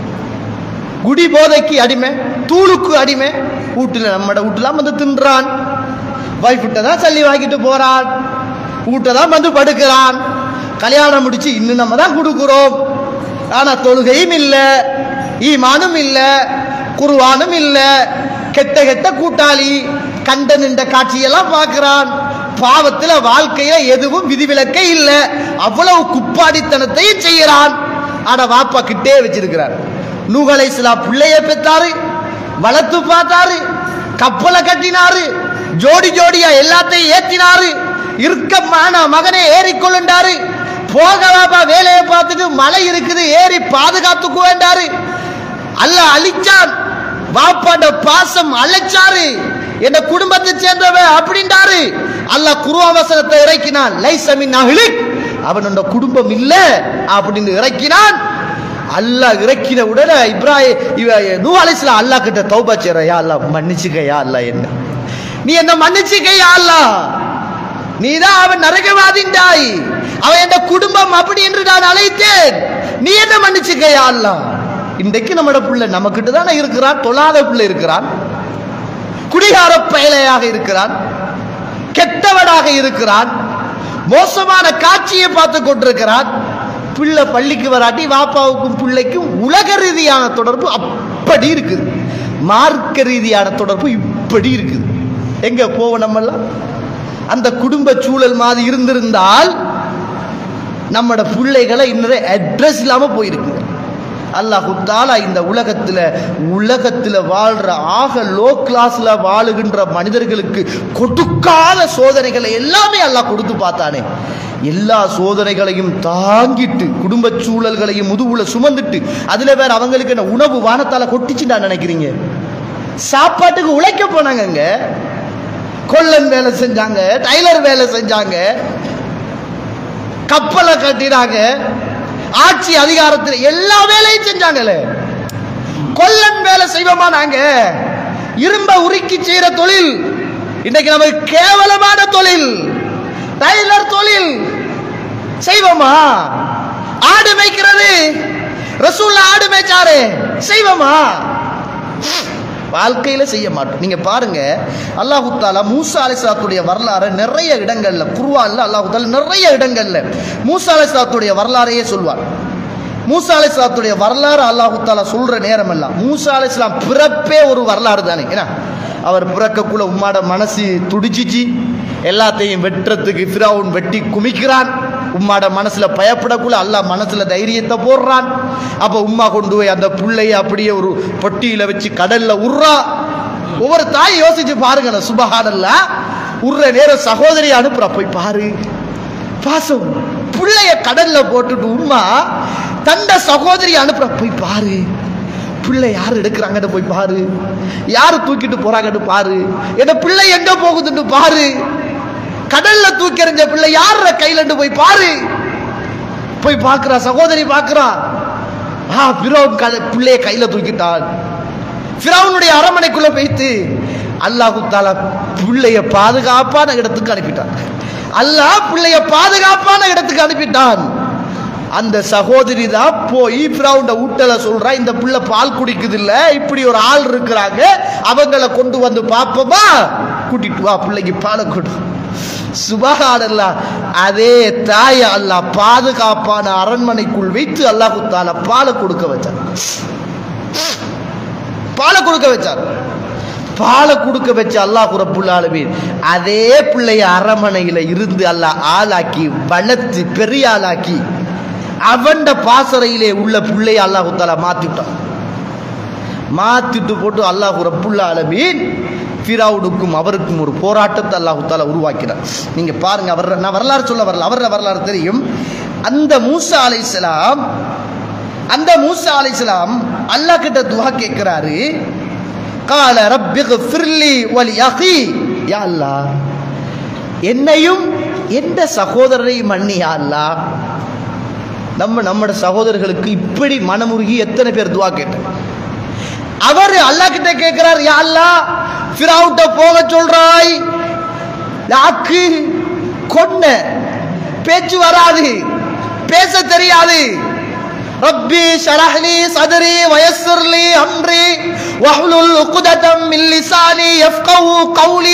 குடி போதைக்கு அடிமை தூளுக்கு அடிமை வீட்டுல நம்மட வீட்டுல வந்து தின்றான் வைஃப்கிட்ட தான் சல்லி வாங்கிட்டு போறான் வீட்டை தான் வந்து படுக்கிறான் கல்யாணம் முடிச்சு இன்னும் நம்ம தான் கொடுக்குறோம் ஆனா தொழுகையும் இல்ல ஈமானும் இல்ல குருவானும் இல்ல கெட்ட கெட்ட கூட்டாளி கண்ட நின்ற காட்சியெல்லாம் பார்க்கிறான் பாவத்துல வாழ்க்கையில எதுவும் விதிவிலக்கே இல்ல அவ்வளவு குப்பாடித்தனத்தையும் செய்யறான் ஆனா வாப்பா கிட்டே வச்சிருக்கிறார் நூகலை சிலா பிள்ளைய பெற்றாரு வளர்த்து பார்த்தாரு கப்பலை கட்டினாரு ஜோடி ஜோடியா எல்லாத்தையும் ஏத்தினாரு இறுக்கமான மகனை ஏறிக்கொள்ளுண்டாரு போக வாப்பா வேலையை பார்த்துட்டு மழை இருக்குது ஏறி பாதுகாத்துக்கு வேண்டாரு அல்ல அழிச்சான் வாப்பாண்ட பாசம் அழைச்சாரு என் குடும்பத்தை சேர்ந்தவன் அப்படின்றாரு அல்லாஹ் குருவாவசனத்தை இறக்கினான் லைசமின் அஹ்லிக் அவனோட குடும்பம் இல்ல அப்படின்னு இறக்கினான் அல்லாஹ் இறக்கின உடனே இப்ராஹிம் இவ நூ அலிஸ்லாம் அல்லாஹ் கிட்ட தௌபா செய்ற யா அல்லாஹ் மன்னிச்சுக்கயா அல்லாஹ் என்ன நீ என்ன மன்னிச்சுக்கயா அல்லாஹ் நீதான் அவன் நரகவாதின்றாய் அவன் என் குடும்பம் அப்படி என்று நான் அழைத்தேன் நீ என்ன மன்னிச்சுக்கயா அல்லாஹ் இன்றைக்கு நம்மட புள்ள நமக்கிட்ட தானே இருக்கிறான் தொழாத புள்ள இருக்கிறான் குடிகார பயலையாக இருக்கிறான் கெட்டவனாக இருக்கிறான் மோசமான காட்சியை பார்த்து கொண்டிருக்கிறான் பிள்ளை பள்ளிக்கு வராட்டி வாப்பாவுக்கும் பிள்ளைக்கும் உலக ரீதியான தொடர்பு அப்படி இருக்குது மார்க்க ரீதியான தொடர்பு இப்படி இருக்குது எங்க போவோம் நம்மெல்லாம் அந்த குடும்ப சூழல் மாதிரி இருந்திருந்தால் நம்மட பிள்ளைகளை இன்னொரு அட்ரஸ் இல்லாம போயிருக்கு அல்லாஹு தாலா இந்த உலகத்துல உலகத்துல வாழ்ற ஆக லோ கிளாஸ்ல வாழுகின்ற மனிதர்களுக்கு கொடுக்காத சோதனைகளை எல்லாமே அல்லாஹ் கொடுத்து பார்த்தானே எல்லா சோதனைகளையும் தாங்கிட்டு குடும்ப சூழல்களையும் முதுகுல சுமந்துட்டு அதுல வேற அவங்களுக்கு என்ன உணவு வானத்தால கொட்டிச்சுட்டா நினைக்கிறீங்க சாப்பாட்டுக்கு உழைக்க போனாங்கங்க கொல்லன் வேலை செஞ்சாங்க டைலர் வேலை செஞ்சாங்க கப்பலை கட்டினாங்க ஆட்சி அதிகாரத்தில் எல்லா வேலையும் செஞ்சாங்களே கொல்லன் வேலை செய்வோமா நாங்க இரும்ப உருக்கி செய்யற தொழில் இன்னைக்கு நமக்கு கேவலமான தொழில் டைலர் தொழில் செய்வோமா ஆடு மேய்க்கிறது ரசூல்ல ஆடு மேய்ச்சாரு செய்வோமா வாழ்க்கையில செய்ய மாட்டோம் நீங்க பாருங்க அல்லாஹு தாலா மூசா அலிஸ்லாத்துடைய வரலாறு நிறைய இடங்கள்ல குருவான்ல அல்லாஹு தாலா நிறைய இடங்கள்ல மூசா அலிஸ்லாத்துடைய வரலாறையே சொல்வார் மூசா அலிஸ்லாத்துடைய வரலாறு அல்லாஹு தாலா சொல்ற நேரம் எல்லாம் மூசா அலிஸ்லாம் பிறப்பே ஒரு வரலாறு தானே ஏன்னா அவர் பிறக்கக்குள்ள உம்மாட மனசு துடிச்சிச்சு எல்லாத்தையும் வெட்டுறதுக்கு ஃபிரௌன் வெட்டி குமிக்கிறான் உம்மாட மனசுல பயப்படக்குள்ள அல்லாஹ் மனசுல தைரியத்தை போடுறான் அப்ப உம்மா கொண்டு போய் அந்த புள்ளைய அப்படியே ஒரு பொட்டியில வச்சு கடல்ல உர்றா ஒவ்வொரு தாய் யோசிச்சு பாருங்க சுபஹானல்ல உர்ற நேரம் சகோதரி அனுப்புறா போய் பாரு பாசம் புள்ளைய கடல்ல போட்டுட்டு உம்மா தண்ட சகோதரி அனுப்புற போய் பாரு பிள்ளை யார் எடுக்கிறாங்கன்னு போய் பாரு யார் தூக்கிட்டு போறாங்கன்னு பாரு என்ன பிள்ளை எங்க போகுதுன்னு பாரு கடல்ல தூக்கி எறிஞ்ச பிள்ளை யார கையில போய் பாரு போய் பார்க்கிறா சகோதரி பார்க்கிறா ஆ பிரௌன் பிள்ளைய கையில தூக்கிட்டான் பிரௌனுடைய அரமனைக்குள்ள போய்த்து அல்லாஹு தாலா பிள்ளைய பாதுகாப்பான இடத்துக்கு அனுப்பிட்டான் அல்லாஹ் பிள்ளைய பாதுகாப்பான இடத்துக்கு அனுப்பிட்டான் அந்த சகோதரி தான் போய் பிரவுண்ட ஊட்டல சொல்றா இந்த பிள்ளை பால் குடிக்குது இல்ல இப்படி ஒரு ஆள் இருக்கிறாங்க அவங்கள கொண்டு வந்து பாப்போமா கூட்டிட்டு வா பிள்ளைக்கு பாலை கொடு சுபகாடல்லா அதே தாய் அல்லாஹ் பாதுகாப்பான அரண்மனைக்குள் வைத்து அல்லாஹு தாலா பாலை கொடுக்க வச்சார் பாலை கொடுக்க வச்சார் பாலை கொடுக்க வச்ச அல்லாஹ் ரப்புல் ஆலமீன் அதே பிள்ளைய அரமனையில இருந்து அல்லாஹ் ஆளாக்கி வளர்த்து பெரிய ஆளாக்கி அவன்ட பாசறையிலே உள்ள பிள்ளைய அல்லாஹு தாலா மாத்திட்டான் மாத்திட்டு போட்டு அல்லாஹு ரப்புல் ஆலமீன் ஃபிரௌனுக்கும் அவருக்கும் ஒரு போராட்டத்தை அல்லாஹு தாலா உருவாக்கினார் நீங்க பாருங்க அவர் நான் வரலாறு சொல்ல வரல அவர வரலாறு தெரியும் அந்த மூசா அலைஹிஸ்ஸலாம் அந்த மூசா அலைஹிஸ்ஸலாம் அல்லாஹ் கிட்ட துவா கேட்கிறாரு கால ரப்பி ஃபிர்லி வலி அஹி யா அல்லாஹ் என்னையும் எந்த சகோதரரையும் மன்னியா அல்லாஹ் நம்ம நம்மட சகோதரர்களுக்கு இப்படி மனமுருகி எத்தனை பேர் துவா கேட்டோம் அவர் அல்லாஹ் கிட்ட கேட்கிறார் யா அல்லாஹ் ஃபிரௌட்ட போக சொல்றாய் லாக்கு கொன்ன பேச்சு வராது பேச தெரியாது ரப்பி ஷரஹ்லி சதரி வயஸ்ஸிர்லி அம்ரி வஹ்லுல் உக்ததம் மின் லிசானி யஃப்கஹு கௌலி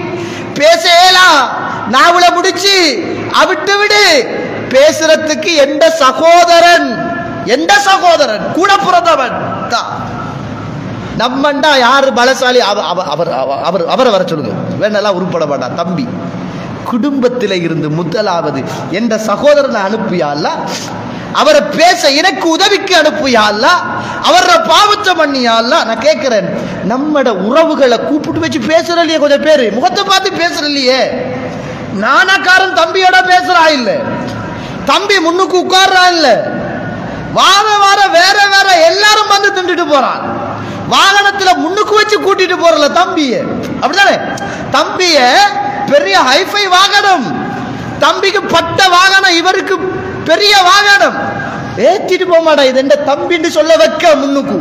பேசேலா நாவல முடிச்சு அவிட்டு விடு பேசுறதுக்கு எந்த சகோதரன் எந்த சகோதரன் கூட பிறந்தவன் தான் நம்மண்டா யாரு பலசாலி அவ- அவ- அவர் அவ- அவர் அவரை வர சொல்லுங்க வேணெல்லாம் உருப்பட மாட்டான் தம்பி குடும்பத்தில் இருந்து முதலாவது எந்த சகோதரனை அனுப்பியால அவரை பேச எனக்கு உதவிக்கு அனுப்பியால அவர பாவத்தை பண்ணியால நான் கேட்கிறேன் நம்மட உறவுகளை கூப்பிட்டு வச்சு பேசுற இல்லையே கொஞ்சம் பேரு முகத்தை பார்த்து பேசுற இல்லையே நானாக்காரன் தம்பியோட பேசுறா இல்ல தம்பி முன்னுக்கு உட்கார்றா இல்ல வார வார வேற வேற எல்லாரும் வந்து திண்டுட்டு போறான் வாகனத்துல முன்னுக்கு வச்சு கூட்டிட்டு போறல தம்பிய அப்படிதானே தம்பிய பெரிய ஹைஃபை வாகனம் தம்பிக்கு பட்ட வாகனம் இவருக்கு பெரிய வாகனம் ஏத்திட்டு போக மாட்டா இது என்ன தம்பின்னு சொல்ல வைக்க முன்னுக்கு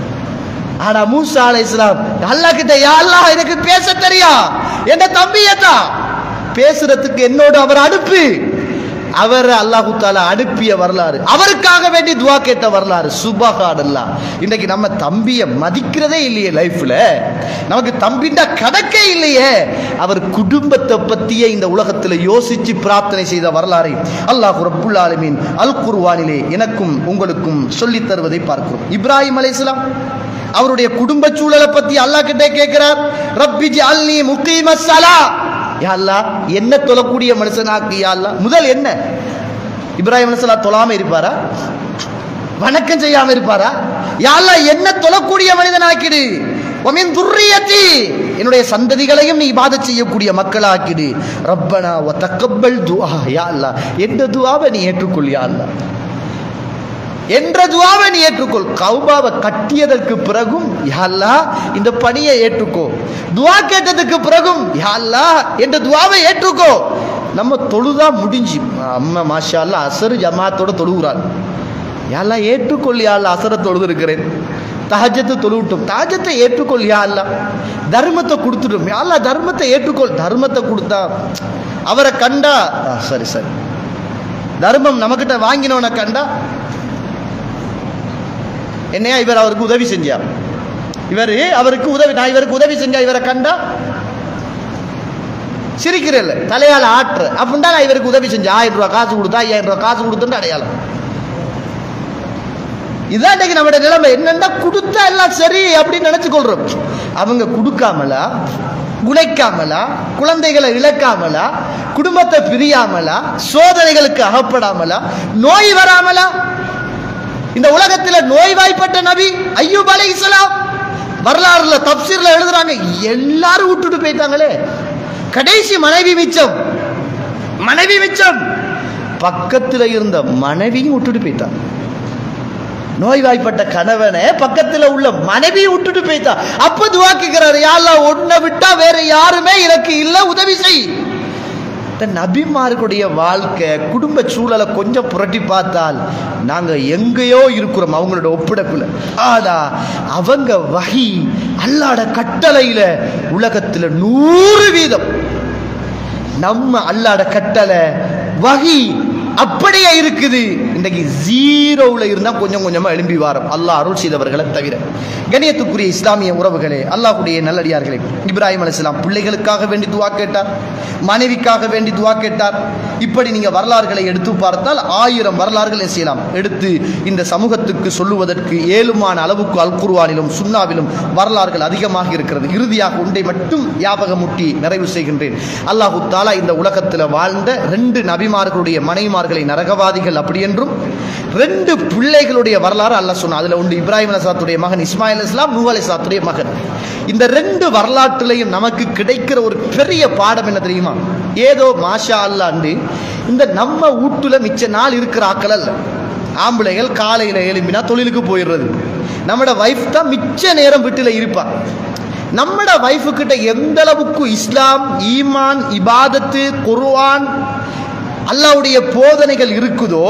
ஆனா மூசா அலை இஸ்லாம் அல்லாஹ் கிட்ட யா அல்லாஹ் எனக்கு பேச தெரியா என் தம்பியை தான் பேசுறதுக்கு என்னோட அவர் அனுப்பி அவர் அல்லாஹு தாலா அனுப்பிய வரலாறு அவருக்காக வேண்டி துவா கேட்ட வரலாறு சுபஹானல்லா இன்னைக்கு நம்ம தம்பியை மதிக்கிறதே இல்லையே லைஃப்ல நமக்கு தம்பிண்டா கணக்கே இல்லையே அவர் குடும்பத்தை பத்தியே இந்த உலகத்துல யோசிச்சு பிரார்த்தனை செய்த வரலாறை அல்லாஹ் ரப்புல் ஆலமீன் அல் குர்ஆனிலே எனக்கும் உங்களுக்கும் சொல்லித் தருவதை பார்க்கிறோம் இப்ராஹிம் அலைஹிஸ்ஸலாம் அவருடைய குடும்ப சூழலை பத்தி அல்லாஹ் கிட்டே கேட்கிறார் ரப்பி ஜஅல்னி முகீமஸ் ஸலா யா அல்லாஹ் என்ன தொழக்கூடிய மனுஷனாக்கு யா அல்லாஹ் முதல் என்ன இப்ராஹிம் அலைஹிஸ்ஸலாம் தொழாம இருப்பாரா வணக்கம் செய்யாம இருப்பாரா யா அல்லாஹ் என்ன தொழக்கூடிய மனிதனாக்கிடு ஒமின் துர்ரியத்தி என்னுடைய சந்ததிகளையும் நீ இபாதத் செய்யக்கூடிய மக்களாக்கிடு ரப்பனா வ தக்கப்பல் துஆ யா அல்லாஹ் எந்த துஆவை நீ ஏற்றுக்கொள் யா அல்லாஹ் என்ற துவாவை நீ ஏற்றுக்கொள் கௌபாவை கட்டியதற்கு பிறகும் யாழ்லா இந்த பணியை ஏற்றுக்கோ துவா கேட்டதுக்கு பிறகும் யாழ்லா என்ற துவாவை ஏற்றுக்கோ நம்ம தொழுதா முடிஞ்சு அம்மா மாஷா அல்லா அசரு ஜமாத்தோட தொழுகிறாள் யாழ்லா ஏற்றுக்கொள் யாழ்லா அசர தொழுது இருக்கிறேன் தஹஜத்தை தொழுவிட்டோம் தஹஜத்தை ஏற்றுக்கொள் யா அல்லா தர்மத்தை கொடுத்துட்டோம் யா அல்லா தர்மத்தை ஏற்றுக்கொள் தர்மத்தை கொடுத்தா அவரை கண்டா ஆ, சரி சரி தர்மம் நம்மக்கிட்ட வாங்கினவனை கண்டா என்னையா இவர் அவருக்கு உதவி செஞ்சார் இவர் அவருக்கு உதவி நான் இவருக்கு உதவி செஞ்சா இவரை கண்டா சிரிக்கிறல்ல தலையால ஆற்று அப்படின்டா நான் இவருக்கு உதவி செஞ்சேன் ஆயிரம் ரூபாய் காசு கொடுத்தா ஐயாயிரம் ரூபாய் காசு கொடுத்துட்டு அடையாளம் இதான் இன்னைக்கு நம்முடைய நிலைமை என்னன்னா கொடுத்தா எல்லாம் சரி அப்படின்னு நினைச்சு கொள்றோம் அவங்க கொடுக்காமலா உழைக்காமலா குழந்தைகளை இழக்காமலா குடும்பத்தை பிரியாமலா சோதனைகளுக்கு அகப்படாமலா நோய் வராமலா இந்த உலகத்துல நோய்வாய்ப்பட்ட நபி ஐயூப் அலை இஸ்லாம் வரலாறுல தப்சீர்ல எழுதுறாங்க எல்லாரும் விட்டுட்டு போயிட்டாங்களே கடைசி மனைவி மிச்சம் மனைவி மிச்சம் பக்கத்துல இருந்த மனைவியும் விட்டுட்டு போயிட்டான் நோய்வாய்ப்பட்ட கணவனை பக்கத்துல உள்ள மனைவியை விட்டுட்டு போயிட்டா அப்ப துவாக்கிக்கிறார் யாழ்லா ஒன்ன விட்டா வேற யாருமே எனக்கு இல்ல உதவி செய் இந்த நபிமார்களுடைய வாழ்க்கை குடும்ப சூழலை கொஞ்சம் புரட்டி பார்த்தால் நாங்க எங்கேயோ இருக்கிறோம் அவங்களோட ஒப்பிடக்குள்ள ஆனா அவங்க வகி அல்லாட கட்டளையில உலகத்துல நூறு வீதம் நம்ம அல்லாட கட்டளை வகி அப்படியே இருக்குது இன்னைக்கு ஜீரோவில் இருந்தால் கொஞ்சம் கொஞ்சமாக எழும்பி வாரம் அல்லாஹ் அருள் செய்தவர்களை தவிர கணியத்துக்குரிய இஸ்லாமிய உறவுகளே அல்லாஹ்வுடைய நல்லடியார்களே இப்ராஹிம் அலைஹிஸ்ஸலாம் பிள்ளைகளுக்காக வேண்டி துவா கேட்டார் மனைவிக்காக வேண்டி துவா கேட்டார் இப்படி நீங்கள் வரலாறுகளை எடுத்து பார்த்தால் ஆயிரம் வரலாறுகளை செய்யலாம் எடுத்து இந்த சமூகத்துக்கு சொல்லுவதற்கு ஏழுமான அளவுக்கு அல் குர்ஆனிலும் சுன்னாவிலும் வரலாறுகள் அதிகமாக இருக்கிறது இறுதியாக ஒன்றை மட்டும் ஞாபகமூட்டி நிறைவு செய்கின்றேன் அல்லாஹு தாலா இந்த உலகத்தில் வாழ்ந்த ரெண்டு நபிமார்களுடைய மனைவிமார்களை நரகவாதிகள் அப்படி என்றும் ரெண்டு பிள்ளைகளுடைய வரலாறு அல்லாஹ் சொன்னான் அதுல ஒன்று இப்ராஹிம் அலிஸ்லாத்துடைய மகன் இஸ்மாயில் இஸ்லாம் நூ அலிஸ்லாத்துடைய மகன் இந்த ரெண்டு வரலாற்றிலையும் நமக்கு கிடைக்கிற ஒரு பெரிய பாடம் என்ன தெரியுமா ஏதோ மாஷா அல்லாண்டு இந்த நம்ம வீட்டுல மிச்ச நாள் இருக்கிற ஆக்கள் அல்ல ஆம்பளைகள் காலையில் எழும்பினா தொழிலுக்கு போயிடுறது நம்மளோட வைஃப் தான் மிச்ச நேரம் வீட்டில் இருப்பா நம்மட வைஃபு கிட்ட எந்த அளவுக்கு இஸ்லாம் ஈமான் இபாதத்து குர்ஆன் அல்லாவுடைய போதனைகள் இருக்குதோ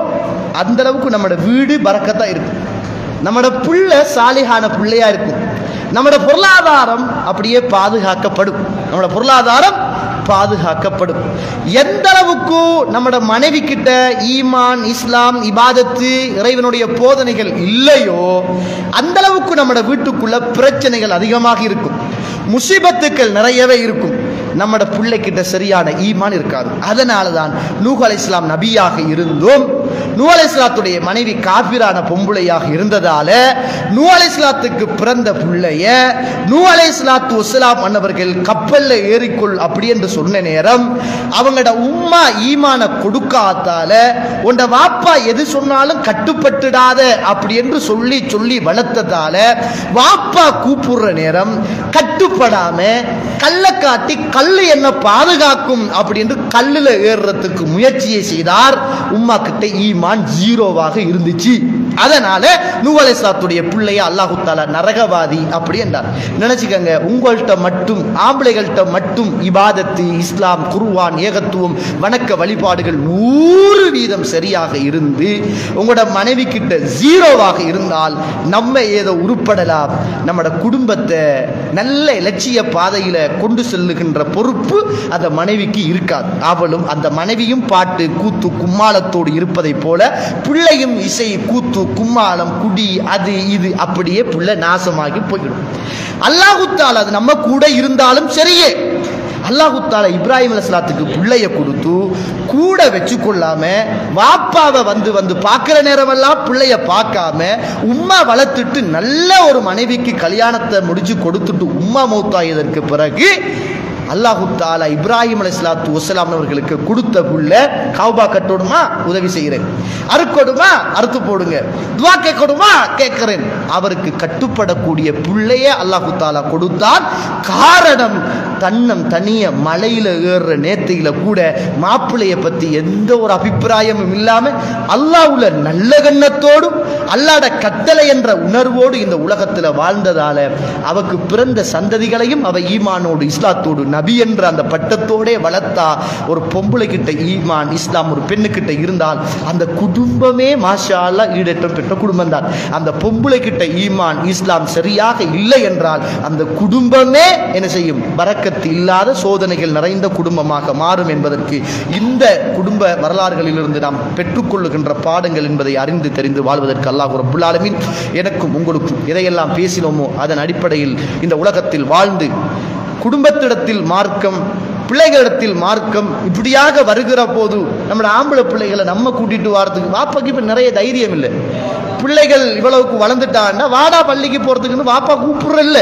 அந்த அளவுக்கு நம்மட வீடு பறக்கத்தா இருக்கும் நம்மட புள்ள சாலிகான பிள்ளையா இருக்கும் நம்மட பொருளாதாரம் அப்படியே பாதுகாக்கப்படும் நம்மட பொருளாதாரம் பாதுகாக்கப்படும் எந்த அளவுக்கு நம்மட மனைவி கிட்ட ஈமான் இஸ்லாம் இபாதத்து இறைவனுடைய போதனைகள் இல்லையோ அந்த அளவுக்கு நம்மட வீட்டுக்குள்ள பிரச்சனைகள் அதிகமாக இருக்கும் முசீபத்துக்கள் நிறையவே இருக்கும் நம்மட பிள்ளைகிட்ட சரியான ஈமான் இருக்காது அதனால தான் நூஹ் அலை இஸ்லாம் நபியாக இருந்தும் நூ அலை இஸ்லாத்துடைய மனைவி காபிரான பொம்புளையாக இருந்ததால நூ அலை இஸ்லாத்துக்கு பிறந்த பிள்ளைய நூ அலை இஸ்லாத்து வஸ்லாம் அன்னவர்கள் கப்பல்ல ஏறிக்கொள் அப்படி என்று சொன்ன நேரம் அவங்களோட உம்மா ஈமான கொடுக்காதால உண்ட வாப்பா எது சொன்னாலும் கட்டுப்பட்டுடாத அப்படி என்று சொல்லி சொல்லி வளர்த்ததால வாப்பா கூப்பிடுற நேரம் கட்டுப்படாம கல்ல காட்டி கல்லு என்ன பாதுகாக்கும் அப்படி என்று கல்லுல ஏறுறதுக்கு முயற்சியை செய்தார் உம்மா கிட்ட ஈமான் ஜீரோவாக இருந்துச்சு அதனால நூவலேசாத்துடைய பிள்ளைய அல்லாஹு தாலா நரகவாதி அப்படி என்றார் நினைச்சுக்கங்க உங்கள்கிட்ட மட்டும் ஆம்பளைகள்கிட்ட மட்டும் இபாதத்து இஸ்லாம் குருவான் ஏகத்துவம் வணக்க வழிபாடுகள் நூறு வீதம் சரியாக இருந்து உங்களோட மனைவி கிட்ட ஜீரோவாக இருந்தால் நம்ம ஏதோ உருப்படலாம் நம்மட குடும்பத்தை நல்ல இலட்சிய பாதையில கொண்டு செல்லுகின்ற பொறுப்பு அந்த மனைவிக்கு இருக்காது அவளும் அந்த மனைவியும் பாட்டு கூத்து கும்மாளத்தோடு இருப்பதை போல பிள்ளையும் இசை கூத்து கும்மாளம் குடி அது இது அப்படியே பிள்ளை நாசமாகி போயிடும் அல்லாஹுத்தால் அது நம்ம கூட இருந்தாலும் சரியே அல்லாஹுத்தால இப்ராஹிம் அலைஹிஸ்ஸலாத்துக்கு பிள்ளைய கொடுத்து கூட வச்சு கொள்ளாம வாப்பாவை வந்து வந்து பார்க்கிற நேரமெல்லாம் பிள்ளைய பார்க்காம உம்மா வளர்த்துட்டு நல்ல ஒரு மனைவிக்கு கல்யாணத்தை முடிச்சு கொடுத்துட்டு உம்மா மௌத்தாயதற்கு பிறகு அல்லாஹு தாலா இப்ராஹிம் அலைஹிஸ்ஸலாத்து வஸ்ஸலாம் அவர்களுக்கு கொடுத்த புள்ள கௌபா கட்டணுமா உதவி செய்கிறேன் அறுக்கொடுமா அறுத்து போடுங்க துவா கேட்கணுமா கேட்கிறேன் அவருக்கு கட்டுப்படக்கூடிய புள்ளையே அல்லாஹு தாலா கொடுத்தான் காரணம் தன்னம் தனிய மலையில ஏறுற நேத்தையில கூட மாப்பிள்ளைய பத்தி எந்த ஒரு அபிப்பிராயமும் இல்லாம அல்லாஹ்வுல நல்ல கண்ணத்தோடும் அல்லாட கட்டளை என்ற உணர்வோடு இந்த உலகத்துல வாழ்ந்ததால அவக்கு பிறந்த சந்ததிகளையும் அவ ஈமானோடு இஸ்லாத்தோடு நபி என்ற அந்த பட்டத்தோடே வளர்த்தா ஒரு பொம்பளை கிட்ட ஈமான் இஸ்லாம் ஒரு பெண்ணுக்கிட்ட இருந்தால் அந்த குடும்பமே மாஷா அல்லாஹ் ஈடேற்றம் பெற்ற குடும்பம் தான் அந்த பொம்பளை கிட்ட ஈமான் இஸ்லாம் சரியாக இல்லை என்றால் அந்த குடும்பமே என்ன செய்யும் பரக்கத்து இல்லாத சோதனைகள் நிறைந்த குடும்பமாக மாறும் என்பதற்கு இந்த குடும்ப வரலாறுகளிலிருந்து நாம் பெற்றுக்கொள்ளுகின்ற பாடங்கள் என்பதை அறிந்து தெரிந்து வாழ்வதற்கு அல்லாஹ் ரப்புல் ஆலமீன் எனக்கும் உங்களுக்கும் எதையெல்லாம் பேசினோமோ அதன் அடிப்படையில் இந்த உலகத்தில் வாழ்ந்து குடும்பத்திடத்தில் மார்க்கம் பிள்ளைகளிடத்தில் மார்க்கம் இப்படியாக வருகிற போது நம்மளோட ஆம்பளை பிள்ளைகளை நம்ம கூட்டிட்டு வாரத்துக்கு வாப்பாக்கு இப்ப நிறைய தைரியம் இல்லை பிள்ளைகள் இவ்வளவுக்கு வளர்ந்துட்டான்னா வாடா பள்ளிக்கு போறதுக்குன்னு வாப்பா கூப்பிடுறல்ல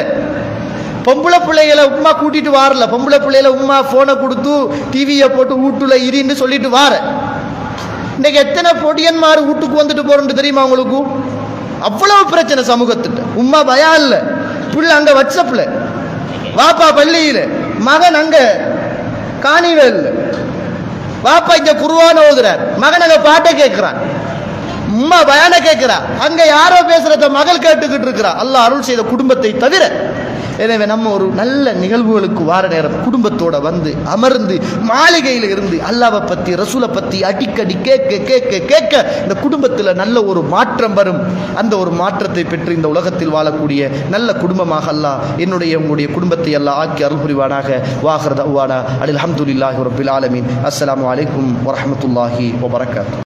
பொம்பளை பிள்ளைகளை உமா கூட்டிட்டு வாரல பொம்பளை பிள்ளைகளை உமா போனை கொடுத்து டிவியை போட்டு வீட்டுல இரின்னு சொல்லிட்டு வார இன்னைக்கு எத்தனை பொடியன்மார் வீட்டுக்கு வந்துட்டு போறோம்னு தெரியுமா உங்களுக்கு அவ்வளவு பிரச்சனை சமூகத்திட்ட உமா பயம் இல்ல பிள்ளை அங்க வாட்ஸ்அப்ல வாப்பா பள்ளியில மகன் அங்க காணிவேல் வாப்பா இங்க குருவான ஓதுறார் மகன் அங்க பாட்டை கேட்கிறான் உம்மா பயான கேட்கிறா அங்க யாரோ பேசுறத மகள் கேட்டுக்கிட்டு இருக்கிறா அல்லாஹ் அருள் செய்த குடும்பத்தை தவிர எனவே நம்ம ஒரு நல்ல நிகழ்வுகளுக்கு வார நேரம் குடும்பத்தோட வந்து அமர்ந்து மாளிகையில் இருந்து அல்லாவை பத்தி ரசூலை பத்தி அடிக்கடி கேட்க கேட்க கேட்க இந்த குடும்பத்தில் நல்ல ஒரு மாற்றம் வரும் அந்த ஒரு மாற்றத்தை பெற்று இந்த உலகத்தில் வாழக்கூடிய நல்ல குடும்பமாக அல்லாஹ் என்னுடைய உங்களுடைய குடும்பத்தை அல்லாஹ் ஆக்கி அருள் புரிவானாக வாஹர் தவானா அலில் அஹமதுல்லாஹி ரபில் ஆலமீன் அஸ்ஸலாமு அலைக்கும் வரஹமத்துல்லாஹி வபரகாத்து